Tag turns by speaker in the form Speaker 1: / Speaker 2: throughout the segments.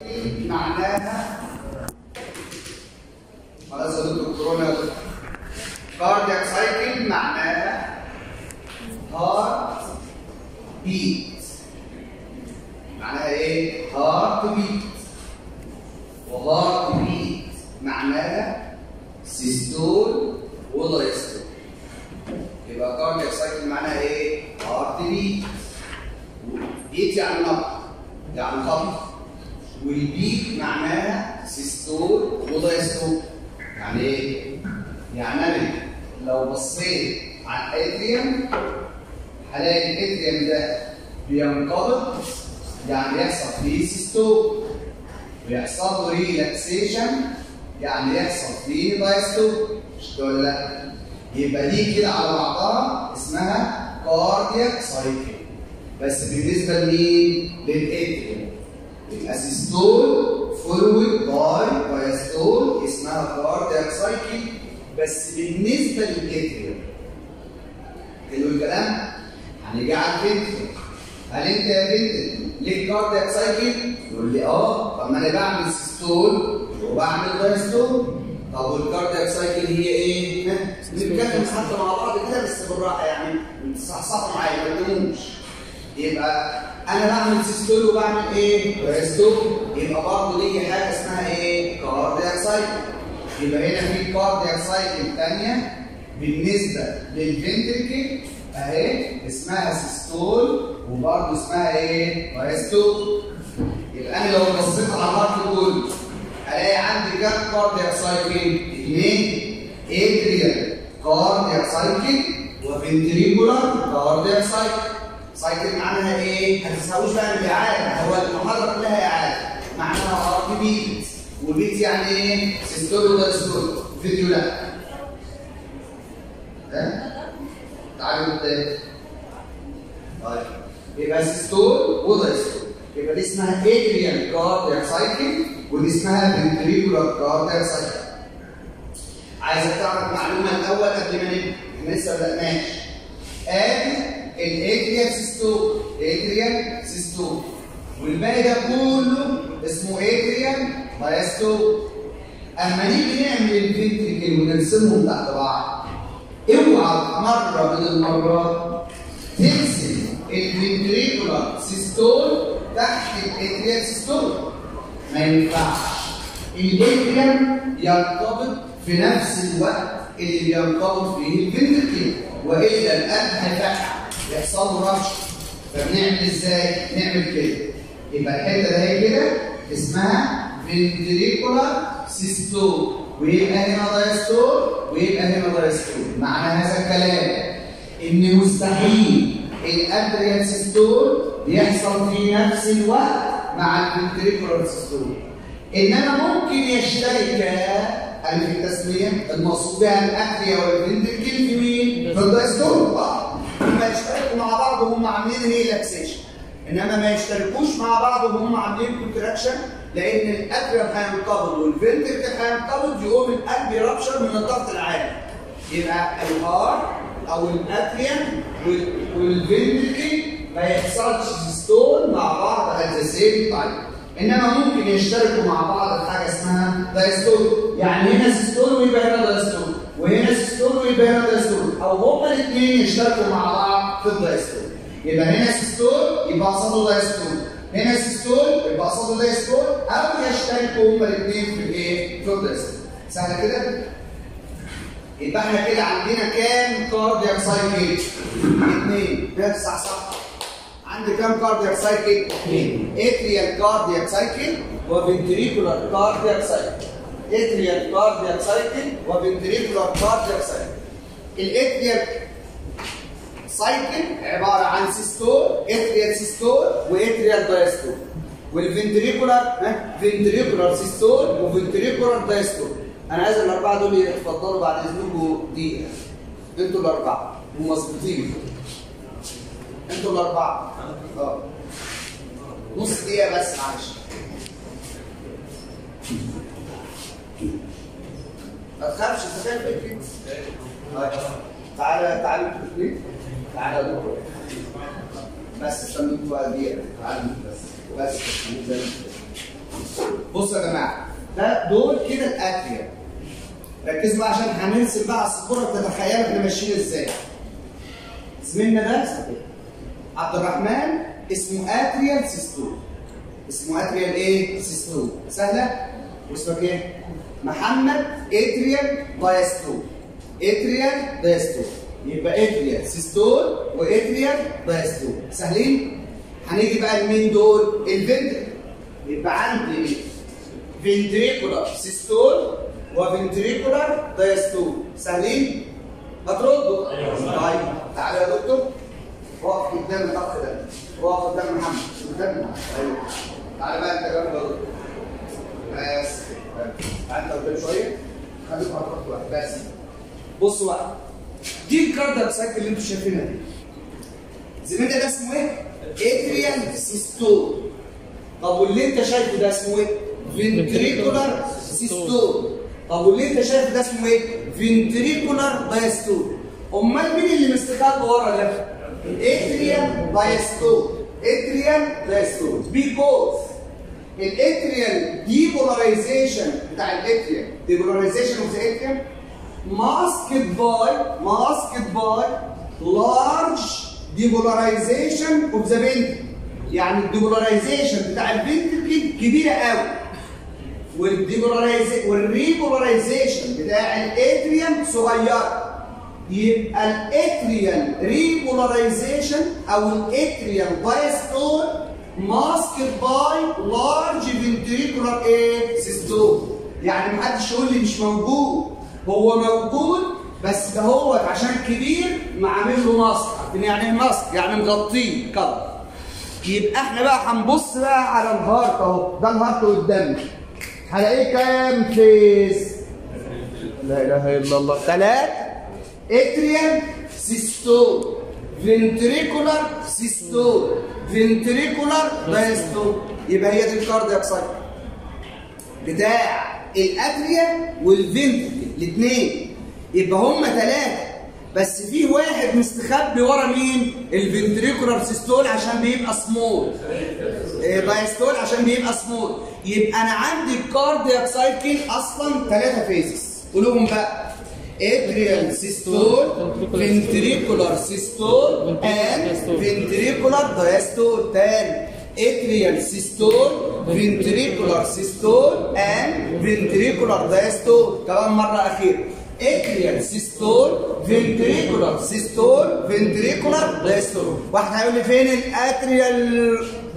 Speaker 1: معناها خلاص يا دكتور كورونا كاردياك سايكل معناها هارت بيت معناها ايه؟ هارت بيت وهارت بيت معناها سيستول ودايستول يبقى كاردياك سايكل معناها ايه؟ هارت بيت بيت يعني نبض يعني خبط والبيت معناها سيستول ودايستول يعني ايه؟ يعني انا لو بصيت على الاتريوم هلاقي الاتريوم ده بينقبض يعني يحصل فيه سيستول ويحصل له ريلاكسيشن يعني يحصل فيه دايستول مش ولا لا؟ يبقى دي كده على بعضها اسمها كاردياك سايكل بس بالنسبه لمين؟ للاتريوم الاسيستول فولود باي دايستول اسمها كاردياك سايكل بس بالنسبه للاتريوم حلو الكلام؟ هنيجي على الفنتريوم هل انت يا بنت ليك كاردياك سايكل؟ يقول لي اه طب ما انا بعمل سيستول وبعمل دايستول طب والكاردياك سايكل هي ايه؟ نتكلم حتى مع بعض كده بس بالراحه يعني تصحصحوا معايا ما تناموش يبقى انا بعمل سيستول وبعمل ايه؟ دايستول يبقى برضه ليا حاجه اسمها ايه؟ كاردياك سايكل يبقى هنا في كاردياك سايكل ثانيه بالنسبه للفنتركل اهي اسمها سيستول وبرضه اسمها ايه؟ دايستول يبقى انا لو بصيت على الهارت كله الاقي عندي كام كاردياك سايكل؟ اثنين اتريال كاردياك سايكل وفنتريكولار كاردياك سايكل سايكل معناها ايه؟ ما تسهوش بقى بالاعاده هو المحاضره كلها اعاده معناها هارت بيت وبيت يعني ايه؟ سيستول ودايستول فيديو لا ها؟ تعالوا قدام طيب يبقى سيستول ودايستول يبقى دي اسمها اتريال كاردياك سايكل ودي اسمها فنتريكولار كاردياك سايكل عايزك تعرف معلومه الاول قبل ما نبدا احنا لسه ما بدأناش ادي الاتريال سيستول اتريال سيستول والباقي ده كله اسمه اتريال دايستول اما نيجي نعمل الفنتريكل ونرسمهم تحت بعض اوعى مره من المرات ترسم الفنتريكولار سيستول تحت الاتريال سيستول ما ينفعش الاتريال ينقبض في نفس الوقت اللي بينقبض فيه الفنتريكل والا القلب هيفقع يحصل له ربش فبنعمل ازاي؟ نعمل كده يبقى الحته ده هي كده اسمها فنتريكولار سيستول ويبقى هنا دايستول ويبقى هنا دايستول معنى هذا الكلام ان مستحيل الادريال سيستول بيحصل في نفس الوقت مع الفنتريكولار سيستول انما ممكن يشتركا الف التسميه المقصود بها الاتريا والفنتريكل في مين؟ في الدايستول اه هما يشتركوا مع بعض وهم عاملين ريلاكسيشن انما ما يشتركوش مع بعض وهم عاملين كونتراكشن لان الاتريا هينقبض والفنتريكل هينقبض يقوم القلب يربشر من الضغط العالي يبقى الهار او الاتريا والفنتريكل ما يحصلش سيستول مع بعض ات ذا سيم تايم انما ممكن يشتركوا مع بعض في حاجه اسمها دايستول يعني هنا سيستول ويبقى هنا دايستول وهنا سيستول ويبقى هنا دايستول او هما الاثنين يشتركوا مع بعض في الدايستول يبقى هنا سيستول يبقى قصاده دايستول هنا سيستول يبقى قصاده دايستول او يشتركوا هما الاثنين في الايه؟ في الدايستول سهله كده؟ يبقى احنا كده عندنا كام كاردياك سايكل؟ اثنين ده صح صح عندي كام كاردياك سايكل؟ اثنين اتريال كاردياك سايكل وفنتريكولار كاردياك سايكل اتريال كاردياك سايكل وفنتريكولار كاردياك سايكل الاتريال سايكل عباره عن سيستول اتريال سيستول واتريال دايستول والفنتريكولار ها فنتريكولار سيستول وفنتريكولار دايستول انا عايز الاربعه دول يتفضلوا بعد اذنكم دقيقه انتوا الاربعه ومظبوطين انتوا الاربعه اه نص دقيقه بس معلش ما تخافش انت فاهم ايه تعالى تعالى انتوا الاثنين تعالى يا دكتور بس استنوا بقى دقيقه تعالوا بس بس بصوا يا جماعه ده دول كده الاتريا ركزوا بقى عشان هنرسم بقى الصوره تتخيلوا احنا ماشيين ازاي زميلنا ده عبد الرحمن اسمه اتريال سيستول اسمه اتريال ايه؟ سيستول سهله؟ واسمك ايه؟ محمد اتريال دايستول اتريال دايستول يبقى اتريال سيستول واتريال دايستول سهلين؟ هنيجي بقى لمين دول؟ الفنتريكل يبقى عندي فنتريكولار سيستول وفنتريكولار دايستول سهلين؟ هتردوا؟ طيب تعالى يا دكتور واقف قدام الاخ ده واقف قدام محمد قدام محمد ايوه تعالى بقى انت جنب دكتور بس تعالى انت قدام شويه خليك على خط واحد بس بصوا بقى دي الكاردياك سايكل اللي انتوا شايفينها دي زميلنا ده اسمه ايه؟ اتريال سيستول طب واللي انت شايفه ده اسمه ايه؟ فنتريكولار سيستول طب واللي انت شايفه ده اسمه ايه؟ فنتريكولار دايستول امال مين اللي مستخبي ورا ده؟ اتريال دايستول اتريال دايستول بيكوز الاتريال ديبولاريزيشن بتاع الاتريال ديبولاريزيشن اوف ذا اتريال ماسكد باي ماسكد باي لارج ديبولاريزيشن اوف ذا فنتركل يعني الديبولاريزيشن بتاع الفنتركل كبيره قوي والريبولاريزيشن بتاع الاتريال صغيره يبقى الاتريال ريبولاريزيشن او الاتريال دايستول ماسكد باي لارج فنتريكولار ايه سيستول يعني محدش يقول لي مش موجود هو موجود بس ده هو عشان كبير معامل له ماسك عارفين يعني ايه ماسك يعني مغطيه كده يبقى احنا بقى هنبص بقى على الهارت اهو ده الهارت قدامنا هلاقيه كام فيز لا اله الا الله ثلاثه اتريال سيستول فنتريكولار سيستول فنتريكولار دايستول يبقى هي دي الكاردياك سايكل بتاع الاتريا والفنتريكل الاثنين يبقى هم ثلاثه بس في واحد مستخبي ورا مين؟ الفنتريكولار سيستول عشان بيبقى سمول دايستول عشان بيبقى سمول يبقى انا عندي الكاردياك سايكل اصلا ثلاثه فيزز قولهم بقى atrial systole, ventricular systole, and ventricular diastole. تاني atrial systole, ventricular systole, and ventricular diastole. كمان مرة أخيرة. atrial systole, ventricular systole, ventricular diastole. واحد هيقول لي فين الاتريال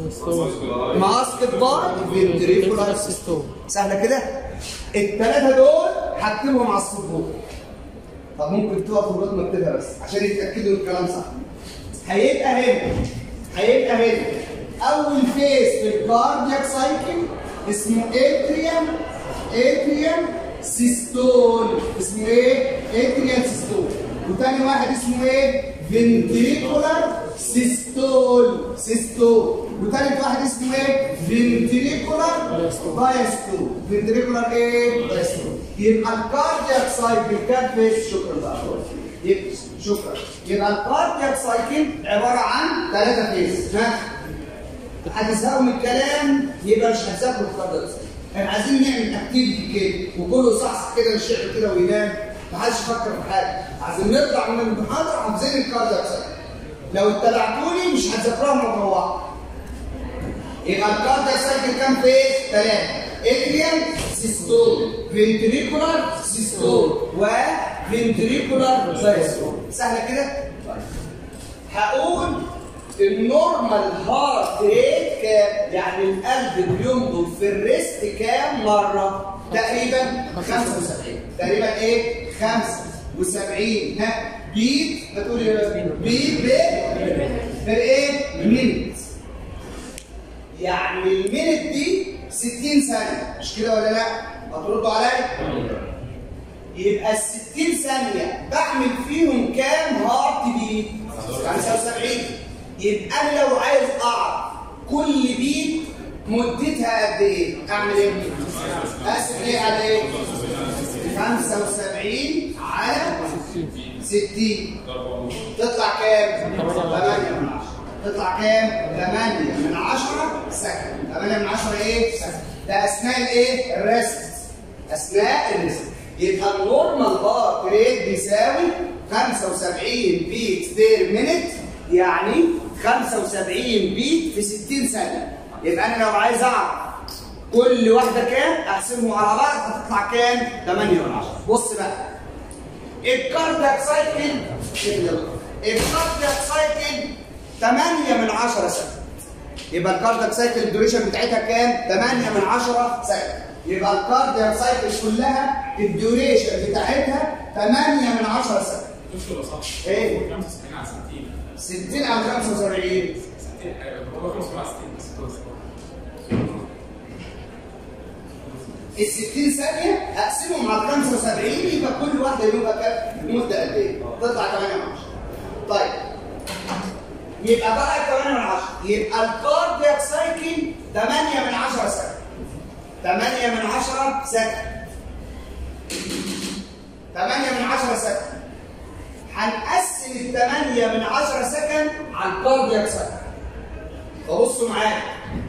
Speaker 1: ماسك باي ventricular systole. سهلة كده؟ الثلاثة دول هكتبهم على السبورة. طب ممكن تقف لغايه ما اكتبها بس عشان يتاكدوا ان الكلام صح هيبقى هنا هيبقى هنا اول فيز في الكاردياك سايكل اسمه اتريم اتريم سيستول اسمه ايه اتريم سيستول وتاني واحد اسمه ايه فنتريكولار سيستول سيستول وتالت واحد اسمه ايه فنتريكولار دايستول فنتريكولار ايه دايستول يبقى الكاردياك سايكل كام فيز شكرا بقى يبقى شكرا يبقى الكاردياك سايكل عباره عن ثلاثه فيز ها هتزهقوا من الكلام يبقى مش هتذاكروا الكاردياك سايكل احنا عايزين نعمل اكتيفيتي كده وكله صحصح كده الشيخ كده وينام محدش يفكر في حاجه عايزين نطلع من المحاضره حافظين الكاردياك سايكل لو اتبعتوني مش هتذاكروها مره واحده يبقى الكاردياك سايكل كام فيز؟ ثلاثه اتريال سيستول فنتريكولار سيستول وفنتريكولار دايستول سهله كده؟ طيب هقول النورمال هارت ريت كام؟ يعني القلب بينبض في الريست كام مره؟ تقريبا 75 تقريبا ايه؟ 75 ها بيت هتقول بيت بير ايه؟ مينت يعني المينت دي 60 ثانية مش كده ولا لا؟ هتردوا عليا؟ يبقى ال 60 ثانية بعمل فيهم كام هارت بيت؟ 75 يبقى انا لو عايز اعرف كل بيت مدتها قد ايه؟ اعمل ايه؟ اقسم ايه على ايه؟ 75 على 60 تطلع كام؟ 8 من 10 تطلع كام؟ 8 من 10 سكند 8 من 10 ايه؟ سكند ده اثناء الايه؟ الريست اثناء الريست يبقى النورمال هارت ريت بيساوي 75 بيت بير مينيت يعني 75 بيت في 60 ثانيه يبقى انا لو عايز اعرف كل واحده كام اقسمهم على بعض هتطلع كام 8 من 10 بص بقى الكاردياك سايكل الكاردياك سايكل 8 من 10 سنه يبقى الكاردياك سايكل الديوريشن بتاعتها كام 8 من 10 سنه يبقى الكاردياك سايكل كلها الديوريشن بتاعتها 8 من 10 سنه
Speaker 2: دكتور صح
Speaker 1: ايه
Speaker 2: 65 على 60
Speaker 1: 60 او 75
Speaker 2: 60 هو 65 بس
Speaker 1: ال 60 ثانية هقسمهم على 75 يبقى كل واحدة يبقى كام؟ مدة قد إيه؟ تطلع 8 من 10. طيب يبقى طلعت 8 من 10 يبقى الكاردياك سايكل 8 من 10 سنة 8 من 10 سنة 8 من 10 سنة هنقسم ال 8 من 10 سكند على الكاردياك سايكل فبصوا معايا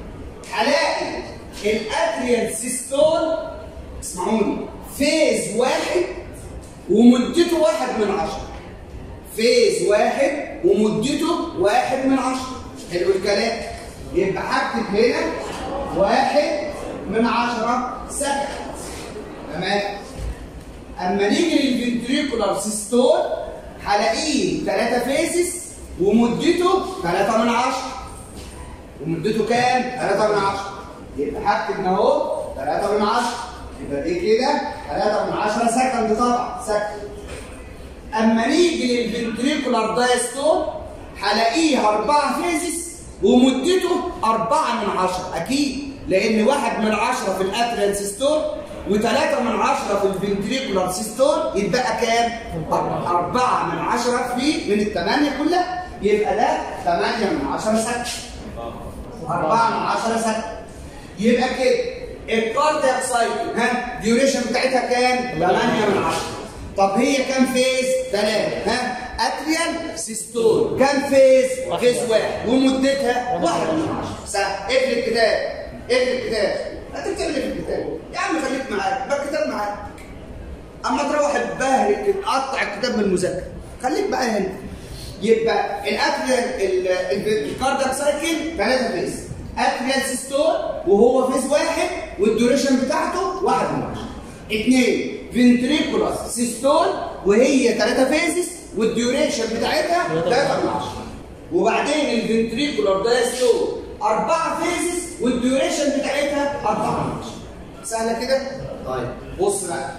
Speaker 1: هلاقي الاتريال سيستول اسمعوني فيز واحد ومدته واحد من عشرة فيز واحد ومدته واحد من عشرة حلو الكلام يبقى هكتب هنا واحد من عشرة سكند تمام اما نيجي للفنتريكولار سيستول هلاقيه ثلاثة فيزز ومدته ثلاثة من عشرة ومدته كام؟ 3 من 10 يبقى هكتب اهو 3 من 10 يبقى دي كده 3 من 10 سكند طبعا سكند اما نيجي للفنتريكولار دايستول هلاقيه 4 فيزز ومدته 4 من 10 اكيد لان 1 من 10 في الاتريال سيستول و3 من 10 في الفنتريكولار سيستول يتبقى كام؟ 4 من 10 في من الثمانيه كلها يبقى ده 8 من 10 سكند أربعة من عشرة سنة يبقى كده الكاردياك سايكل ها ديوريشن بتاعتها كام؟ 8 من 10 طب هي كام فيز؟ ثلاثة ها اتريال سيستول كام فيز؟ فيز واحد ومدتها واحد من 10 سهل اقفل الكتاب اقفل الكتاب انت بتعمل ايه في الكتاب؟ يا عم خليك معاك ما الكتاب معاك اما تروح تبهرك تقطع الكتاب من المذاكره خليك بقى هنا يبقى الاتريال الكاردياك سايكل ثلاثة فيز اتريال سيستول وهو فيز واحد والديوريشن بتاعته واحد من عشرة اثنين فنتريكولار سيستول وهي ثلاثة فيزز والديوريشن بتاعتها ثلاثة من عشرة وبعدين الفنتريكولار دايستول أربعة فيزز والديوريشن بتاعتها أربعة من عشرة سهلة كده؟ طيب بص بقى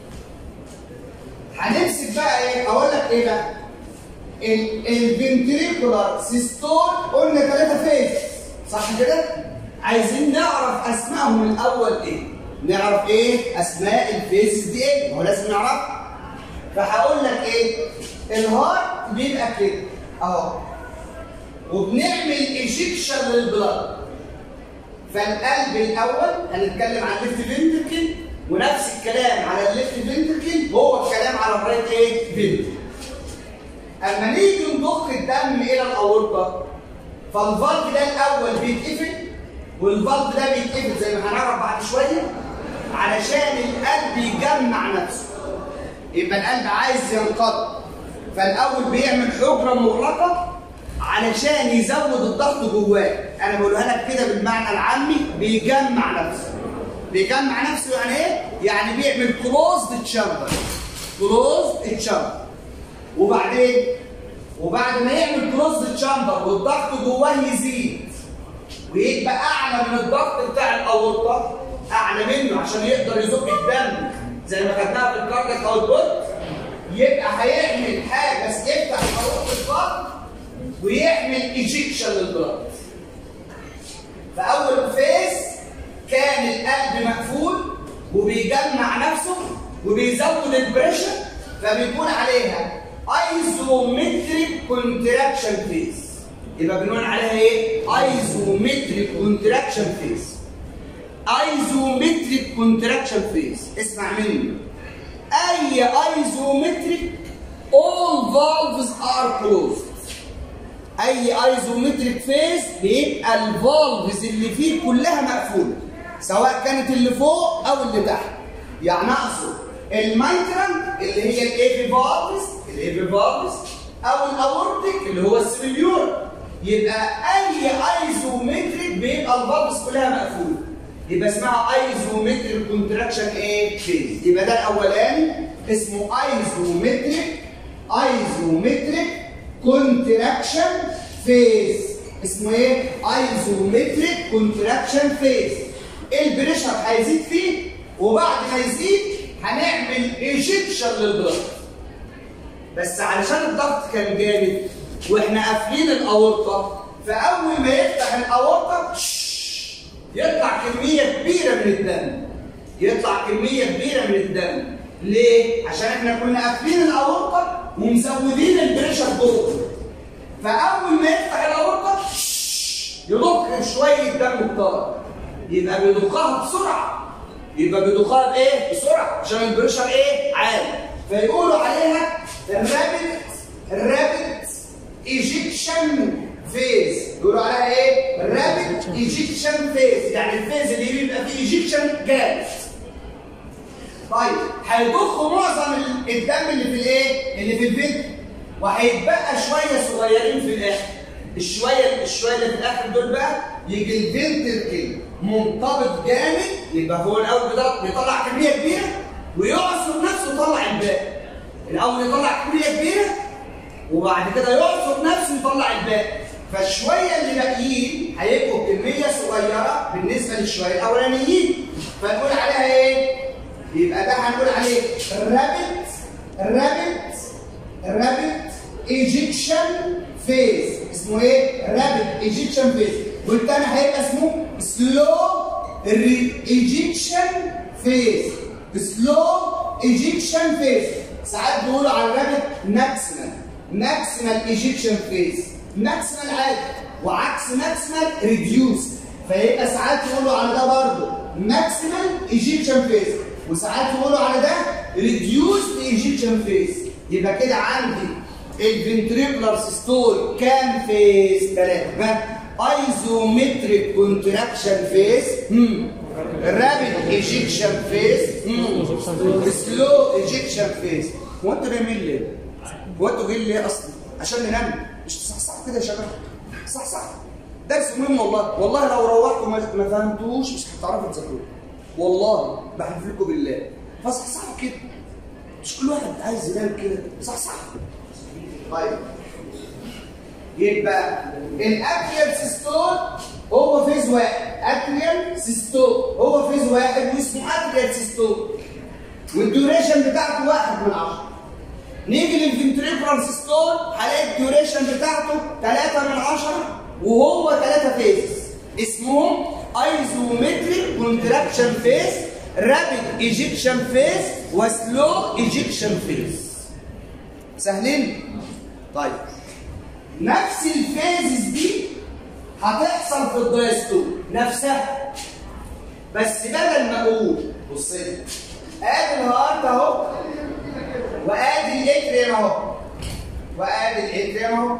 Speaker 1: هنمسك بقى ايه؟ أقول لك ايه بقى؟ الفنتريكولار سيستول قلنا ثلاثة فيز صح كده؟ عايزين نعرف اسمائهم الاول ايه؟ نعرف ايه؟ اسماء الفيزز دي ايه؟ ما هو لازم نعرفها فهقول لك ايه؟ الهارت بيبقى كده اهو وبنعمل انجكشن للبلاد فالقلب الاول هنتكلم عن الليفت فنتركل ونفس الكلام على الليفت فنتركل هو الكلام على الرايت ايه؟ فنتركل اما نيجي نضخ الدم الى الاورطه فالفالف ده الاول بيتقفل والفالف ده بيتقفل زي ما هنعرف بعد شويه علشان القلب يجمع نفسه يبقى القلب عايز ينقض فالاول بيعمل حجره مغلقه علشان يزود الضغط جواه انا بقولها لك كده بالمعنى العامي بيجمع نفسه بيجمع نفسه يعني ايه يعني بيعمل كلوزد تشامبر كلوزد تشامبر وبعدين وبعد ما يعمل كلوز تشامبر والضغط جواه يزيد ويبقى اعلى من الضغط بتاع الاورطه اعلى منه عشان يقدر يزق الدم زي ما خدناها في الكاردياك اوتبوت يبقى هيعمل حاجه يفتح اورطه الضغط ويعمل ايجيكشن للبلاد فاول فيز كان القلب مقفول وبيجمع نفسه وبيزود البريشر فبيكون عليها ايزومتريك كونتراكشن فيز يبقى بنقول عليها ايه ايزومتريك كونتراكشن فيز ايزومتريك كونتراكشن فيز اسمع مني اي ايزومتريك all valves are closed اي ايزومتريك فيز بيبقى الفالفز اللي فيه كلها مقفوله سواء كانت اللي فوق او اللي تحت يعني اقصد الميترم اللي هي الايفي فالفز الايفي فالفز او الاورتيك اللي هو السبيليور يبقى اي ايزومتريك بيبقى الفالفز كلها مقفوله يبقى اسمها ايزومتريك كونتراكشن ايه فيز يبقى ده الاولاني اسمه ايزومتريك ايزومتريك كونتراكشن فيز اسمه ايه ايزومتريك كونتراكشن فيز البريشر هيزيد فيه وبعد ما يزيد هنعمل ايجكشن للضغط بس علشان الضغط كان جامد واحنا قافلين الاورطه فاول ما يفتح الاورطه يطلع كميه كبيره من الدم يطلع كميه كبيره من الدم ليه عشان احنا كنا قافلين الاورطه ومزودين البريشر جوه فاول ما يفتح الاورطه يضخ شويه دم كتار يبقى بيضخها بسرعه يبقى بيضخها بايه بسرعه عشان البريشر ايه عالي فيقولوا عليها الرابد الرابد ايجكشن فيز يقولوا عليها ايه الرابد ايجكشن فيز يعني الفيز اللي بيبقى فيه ايجكشن جامد طيب هيضخ معظم الدم اللي في الايه اللي في الفيد وهيتبقى شويه صغيرين في الاخر الشويه الشويه اللي في الاخر دول بقى يجي الفنتركل منطبق جامد يبقى هو الاول بيطلع كميه كبيره ويعصر نفسه يطلع الباقي الاول يطلع كميه كبيره وبعد كده يعصر نفسه يطلع الباقي فالشويه اللي باقيين هيبقوا كميه صغيره بالنسبه للشويه الاولانيين فنقول عليها ايه؟ يبقى ده هنقول عليه الرابت الرابت الرابت ايجكشن فيز اسمه ايه؟ رابت ايجكشن فيز والتاني هيبقى اسمه سلو ايجكشن فيز سلو ايجكشن فيز ساعات بيقولوا على الرابت ماكسيمال ماكسيمال ايجكشن فيز ماكسيمال عادي وعكس ماكسيمال ريديوس فيبقى ساعات يقولوا على ده برضه ماكسيمال ايجكشن فيز وساعات يقولوا على ده ريديوس ايجكشن فيز يبقى كده عندي الفنتريكولار سيستول كام فيز ثلاثه ايزومتريك كونتراكشن فيز رابيد ايجكشن فيز سلو ايجكشن فيز هو انتوا نايمين ليه؟ هو انتوا جايين ليه اصلا؟ عشان ننام مش تصحصحوا كده يا شباب صحصح درس مهم والله والله لو روحتوا ما فهمتوش مش هتعرفوا تذاكروه والله بحلف لكم بالله فصحصحوا كده مش كل واحد عايز ينام كده صحصح طيب يبقى الاكريال سيستول هو فيز واحد اكريال سيستول هو فيز واحد واسمه اكريال سيستول والديوريشن بتاعته واحد من عشرة نيجي للفنتريكولار سيستول هلاقي الديوريشن بتاعته 3 من 10 وهو 3 فيزز اسمهم ايزومتريك كونتراكشن فيز رابيد ايجكشن فيز وسلو ايجكشن فيز سهلين طيب نفس الفيزز دي هتحصل في الدايستول نفسها بس بدل ما اقول بص لي ادي الهارت اهو وادي الاتريم اهو وادي الاتريم اهو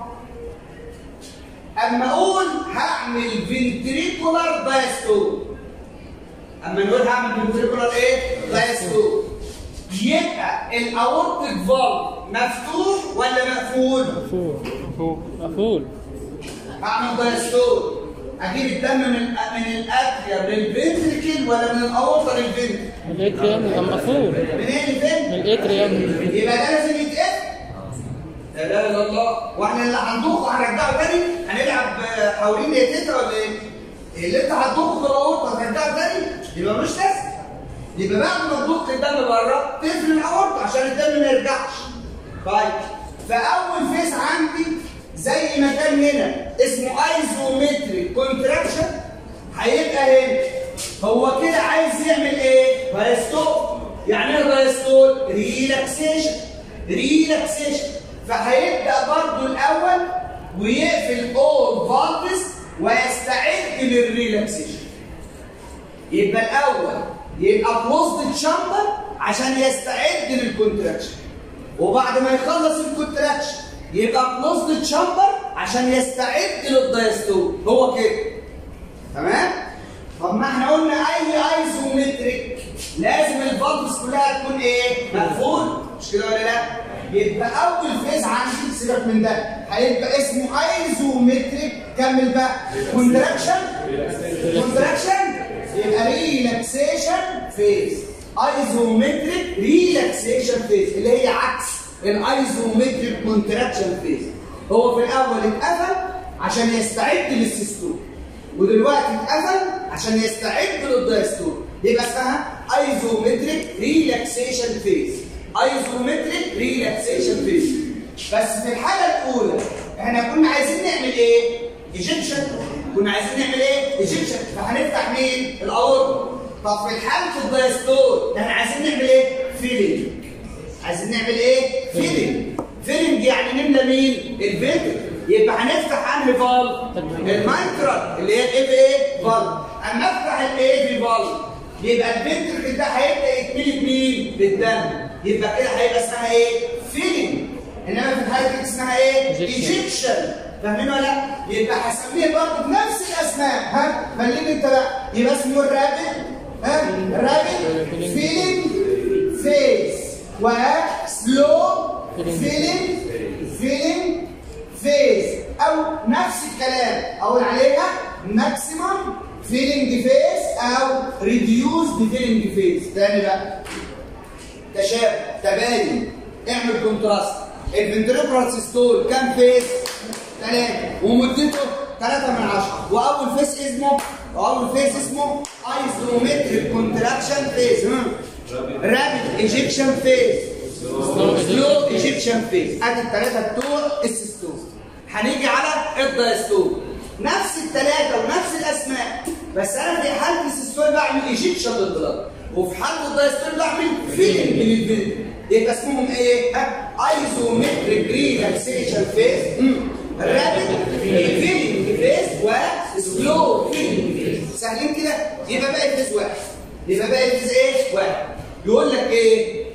Speaker 1: اما اقول هعمل فنتريكولار دايستول اما نقول هعمل فنتريكولار ايه دايستول يبقى الاورتيك فالف مفتوح ولا مقفول
Speaker 3: مقفول مقفول مقفول
Speaker 1: هعمل دايستول اجيب الدم من من الاتريا للفنتريكل ولا من الاورطه للفنتريكل
Speaker 3: الاتريوم يبقى مقفول
Speaker 1: منين الفنتريكل
Speaker 3: من الاتريوم
Speaker 1: يبقى ده لازم يتقفل لا اله الا الله واحنا اللي هنضخه هنرجعه تاني هنلعب حوالين يتيتا ولا ايه؟ اللي انت هتضخه في الاورطه هترجعه تاني يبقى مش لازم يبقى بعد ما تضخ الدم بره تقفل الاورطه عشان الدم ما يرجعش طيب فاول فيس عندي زي ما كان هنا اسمه ايزومتريك كونتراكشن هيبقى هنا هو كده عايز يعمل ايه؟ دايستول يعني ايه دايستول؟ ريلاكسيشن ريلاكسيشن فهيبدا برضو الاول ويقفل اول فالفز ويستعد للريلاكسيشن يبقى الاول يبقى كلوزد تشامبر عشان يستعد للكونتراكشن وبعد ما يخلص الكونتراكشن يبقى كلوزد تشامبر عشان يستعد للدايستول هو كده تمام طب ما احنا قلنا اي ايزومتريك لازم الفالفز كلها تكون ايه؟ مقفول مش كده ولا لا؟ يبقى اول فيز عندي سيبك من ده هيبقى اسمه ايزومتريك كمل بقى كونتراكشن كونتراكشن يبقى ريلاكسيشن فيز ايزومتريك ريلاكسيشن فيز اللي هي عكس الايزومتريك كونتراكشن فيز هو في الاول اتقفل عشان يستعد للسيستول ودلوقتي اتقفل عشان يستعد للدايستول يبقى اسمها ايزومتريك ريلاكسيشن فيز ايزومتريك ريلاكسيشن فيز بس في الحاله الاولى احنا كنا عايزين نعمل ايه ايجيبشن كنا عايزين نعمل ايه ايجيبشن فهنفتح مين الاورطه طب في حاله الدايستول احنا عايزين نعمل ايه فيلينج عايزين نعمل ايه فيلينج فيلينج يعني نملى مين الفيتر يبقى هنفتح انهي فالف المايترال اللي هي الاي في ايه فالف اما افتح الاي في فالف يبقى الفنتركل ده هيبدا يتملي بمين بالدم يبقى كده هيبقى اسمها ايه فيلينج انما في الحاله دي اسمها ايه ايجيبشن فاهمين ولا لا يبقى هسميه برضه بنفس الاسماء ها مليني انت بقى يبقى اسمه الرابد ها الرابد فيلينج فيز وسلو فيلينج فيلينج فيز او نفس الكلام اقول عليها ماكسيمم فيلينج فيز او ريديوسد فيلينج فيز تاني بقى تشابه تباين اعمل كونتراست الفنتريكولار سيستول كام فيز؟ ثلاثة ومدته 3 من 10 واول فيز اسمه واول فيز اسمه ايزومتريك كونتراكشن فيز رابيد ايجيكشن فيز سلو ايجيبشن فيز ادي الثلاثه بتوع السيستول هنيجي على الدايستول نفس الثلاثه ونفس الاسماء بس انا في حاله السيستول بعمل ايجيبشن للبلاد وفي حاله الدايستول بعمل فيلينج للفيلم يبقى اسمهم ايه؟ ايزومتريك ريلاكسيشن فيز رابيد فيلينج فيز وسلو فيلينج فيز سهلين كده؟ يبقى باقي فيز واحد يبقى باقي فيز ايه؟ واحد يقول لك ايه؟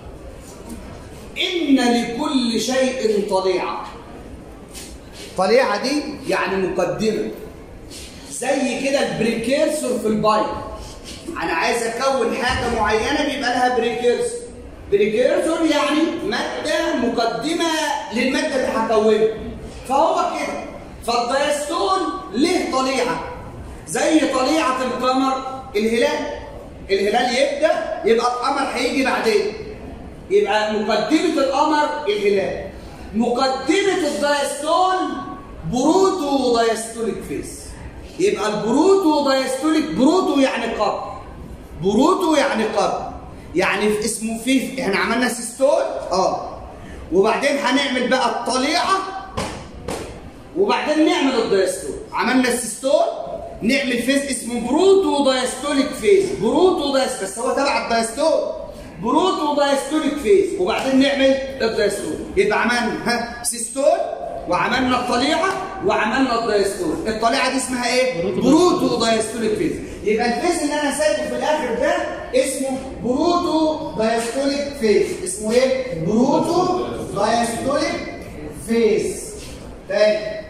Speaker 1: إن لكل شيء طليعة طليعة دي يعني مقدمة زي كده البريكيرسور في البايب أنا عايز أكون حاجة معينة بيبقى لها بريكيرسور بريكيرسور يعني مادة مقدمة للمادة اللي هكونها فهو كده فالدايستول له طليعة زي طليعة القمر الهلال الهلال يبدأ يبقى القمر هيجي بعدين يبقى مقدمة القمر الهلال مقدمة الدايستول بروتو دايستوليك فيس يبقى البروتو دايستوليك بروتو يعني قرن بروتو يعني قرن يعني في اسمه فيه احنا عملنا سيستول اه وبعدين هنعمل بقى الطليعة وبعدين نعمل الدايستول عملنا السيستول نعمل فيز اسمه بروتو دايستوليك فيز بروتو دايستول بس هو تبع الدايستول بروتو دايستوليك فيز وبعدين نعمل الدايستول يبقى عملنا ها سيستول وعملنا الطليعه وعملنا الدايستول الطليعه دي اسمها ايه بروتو دايستوليك فيز يبقى الفيز اللي انا سايبه في الاخر ده اسمه بروتو دايستوليك فيز اسمه ايه بروتو دايستوليك فيز تاني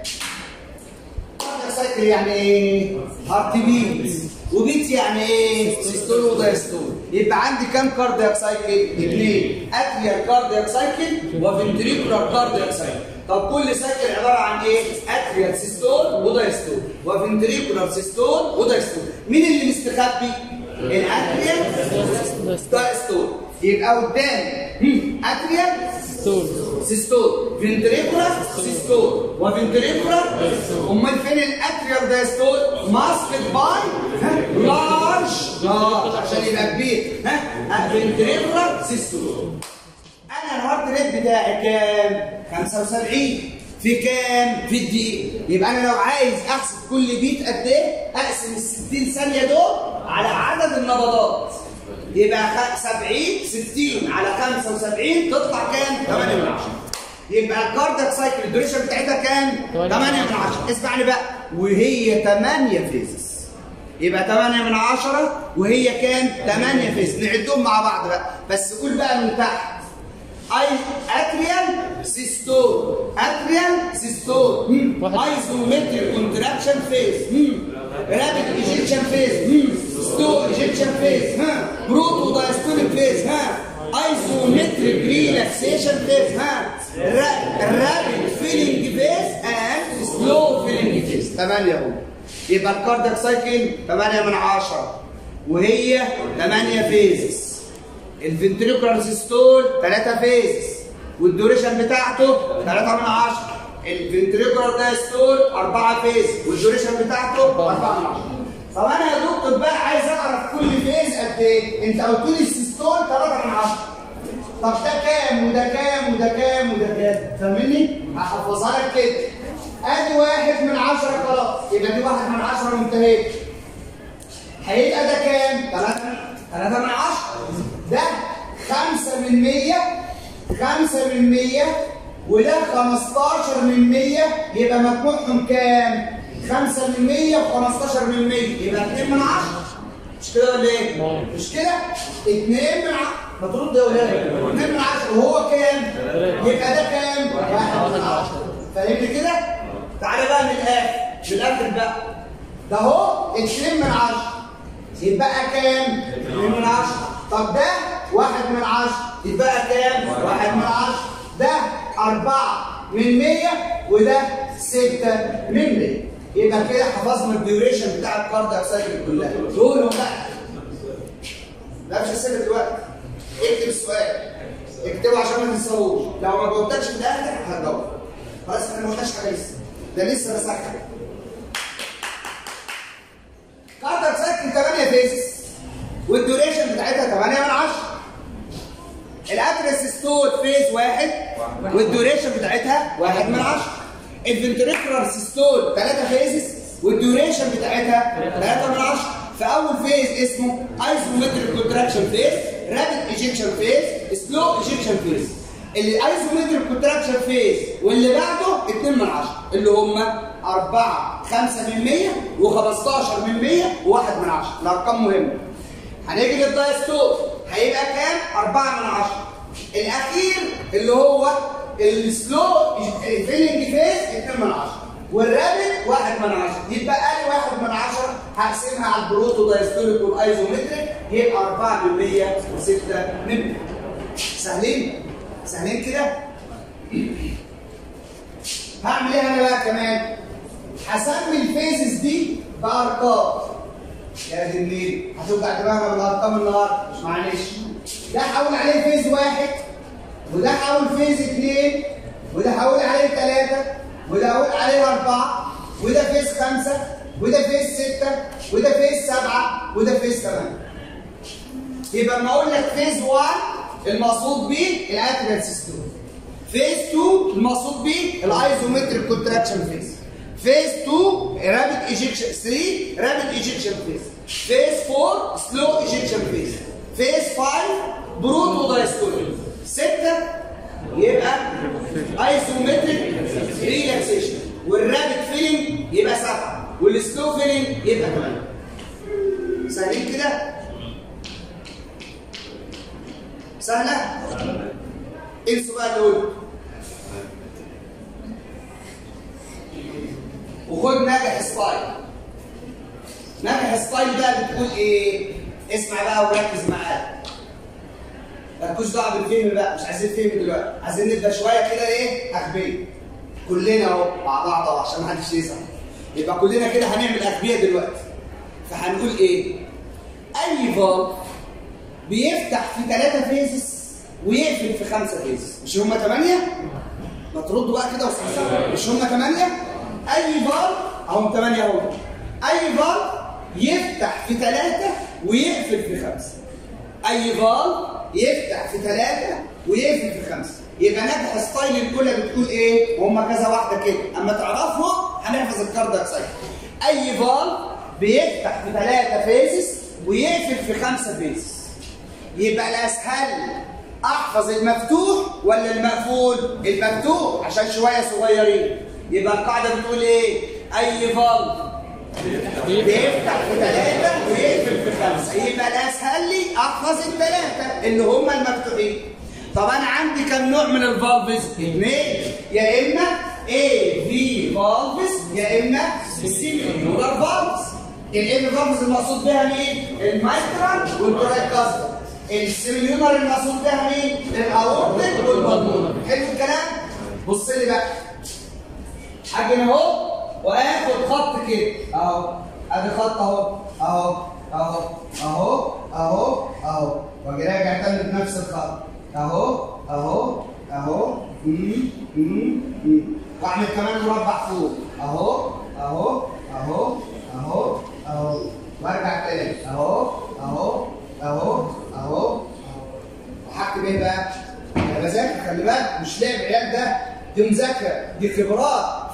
Speaker 1: سايكل يعني ايه؟ هارت بيت وبيت يعني ايه؟ سيستول ودايستول يبقى عندي كام كاردياك سايكل؟ اثنين اتريال كاردياك سايكل وفنتريكولار كاردياك سايكل طب كل سايكل عباره عن ايه؟ اتريال سيستول ودايستول وفنتريكولار سيستول ودايستول مين اللي مستخبي؟ الاتريال دايستول يبقى قدام اتريال
Speaker 3: ستول
Speaker 1: سيستول فنتريكولار سيستول وفنتريكولار امال فين الاتريال دايستول ماسكت باي لارج لارج عشان يبقى كبير ها فنتريكولار سيستول انا الهارت ريت بتاعي كام 75 في كام في الدقيقه يبقى انا لو عايز احسب كل بيت قد ايه اقسم ال 60 ثانيه دول على عدد النبضات يبقى خ- 70 60 على 75 تطلع كام 8 من 10 يبقى الكاردياك سايكل الدوريشن بتاعتها كام 8 من 10 اسمعني بقى وهي 8 فيزز يبقى 8 من 10 وهي كام 8 فيز نعدهم مع بعض بقى بس قول بقى من تحت اي اتريال سيستول اتريال سيستول
Speaker 3: واحد.
Speaker 1: ايزومتريك كونتراكشن فيز رابد ايجيبشن فيز ستو ايجيبشن فيز ها بروتو دايستوليك فيز ها ايزومتريك ريلاكسيشن فيز ها رابد فيلينج فيز اند سلو فيلينج فيز 8 اهو يبقى الكاردياك سايكل 8 من 10 وهي 8 فيزز الفنتريكولار سيستول 3 فيزز والدوريشن بتاعته 3 من 10 الفنتريكولار دايستول 4 فيز والدوريشن بتاعته 4 من 10 طب انا يا دكتور بقى عايز اعرف كل فيز قد ايه انت قلت لي السيستول 3 من 10 طب ده كام وده كام وده كام وده كام فاهمني هحفظها لك كده ادي واحد من 10 خلاص يبقى دي واحد من 10 وانتهيت هيبقى ده كام 3 3 من 10 ده 5 من 100 5 من 100 وده 15 من 100 يبقى مجموعهم كام 5 من 100 و15 من 100 يبقى 2 من 10 مش كده ولا ايه
Speaker 3: نعم.
Speaker 1: مش كده 2 من 10 ما ترد يا ولاد 2 من 10 وهو كام يبقى ده كام 1 من 10 فاهمني كده تعالى بقى من الاخر من الاخر بقى ده اهو 2 من 10 يبقى كام 2 من 10 طب ده 1 من 10 يبقى كام 1 من 10 ده 4 من 100 وده 6 من 100 يبقى كده حفظنا الديوريشن بتاع الكاردياك سايكل كلها دول بقى لا مش هسيبك دلوقتي اكتب السؤال اكتبه عشان ما تنساهوش لو ما جاوبتكش في الاخر هتجاوب خلاص احنا ما قلناش حاجه لسه ده لسه بسخن كاردياك سايكل 8 فيزز والديوريشن بتاعتها 8 من 10 الاتريس ستول فيز واحد والديوريشن بتاعتها واحد من 10 الفنتريكولار سيستول 3 فيزز والديوريشن بتاعتها 3 من 10 في اول فيز اسمه ايزومتريك كونتراكشن فيز رابيد ايجكشن فيز سلو ايجكشن فيز الايزومتريك كونتراكشن فيز واللي بعده 2 من 10 اللي هم 4 5 من 100 و15 من 100 و1 من 10 الارقام مهمه هنيجي للدايستول هيبقى كام 4 من 10 الاخير اللي هو السلو فيلنج فيز 2 من 10 والرابط 1 من 10 يبقى لي 1 من 10 هقسمها على البروتو دايستوليك والايزومتريك يبقى 4 من 100 و6 من 100 سهلين سهلين كده هعمل ايه انا بقى كمان هسمي الفيزز دي بارقام يا دي النيل هتوجع دماغنا بالارقام النهارده مش معلش ده هقول عليه فيز واحد وده هقول فيز اثنين وده هقول عليه ثلاثة وده هقول عليه أربعة وده فيز خمسة وده فيز ستة وده فيز سبعة وده فيز ثمانية يبقى لما أقول لك فيز 1 المقصود بيه الاتريال سيستول فيز 2 المقصود بيه الايزومتريك كونتراكشن فيز فيز 2 رابيد ايجكشن 3 رابيد ايجكشن فيز فيز 4 سلو ايجكشن فيز فيز 5 بروتو دايستوليك 6 يبقى ايزومتريك ريلاكسيشن والرابيد فيلينج يبقى 7 والسلو فيلينج يبقى 8 سهلين كده سهله انسوا بقى دول وخد نجح ستايل نجح ستايل بقى بتقول ايه اسمع بقى وركز معايا مالكوش دعوه بالفيلم بقى مش عايزين فيلم دلوقتي عايزين نبدا شويه كده ايه اغبيه كلنا اهو مع بعض اهو عشان ما حدش يزعل يبقى كلنا كده هنعمل اغبيه دلوقتي فهنقول ايه اي فالف بيفتح في ثلاثه فيزز ويقفل في خمسه فيزز مش هم ثمانيه ما تردوا بقى كده وصحصحوا مش هم ثمانيه اي فالف اهم ثمانيه اهو اي فالف يفتح في ثلاثه ويقفل في خمسه اي فالف يفتح في ثلاثه ويقفل في خمسه يبقى نجح ستايل الاولى بتقول ايه وهم كذا واحده كده اما تعرفهم هنحفظ الكاردياك سايكل اي فالف بيفتح في ثلاثه فيزز ويقفل في خمسه فيزز يبقى الاسهل احفظ المفتوح ولا المقفول المفتوح عشان شويه صغيرين يبقى القاعده بتقول ايه اي فالف بيفتح في ثلاثة ويقفل في خمسة يبقى الأسهل لي أحفظ الثلاثة اللي هم المفتوحين طب أنا عندي كم نوع من الفالفز؟ اثنين يا إما A V فالفز يا إما سيميولار فالفز الام فالفز المقصود بها مين؟ المايكرال والبرايكاستر السيميونر المقصود بها مين؟ الاورتيك والبلمونر حلو الكلام؟ بص لي بقى حاجه هنا اهو واخد خط كده اهو ادي خط اهو اهو اهو اهو اهو اهو واجي راجع تاني بنفس الخط اهو اهو اهو مم، مم، مم. واعمل كمان مربع فوق اهو اهو اهو اهو اهو وارجع تاني اهو اهو اهو اهو وهكتب ايه بقى؟ انا بذاكر خلي بالك مش لعب عيال ده دي مذاكره دي خبرات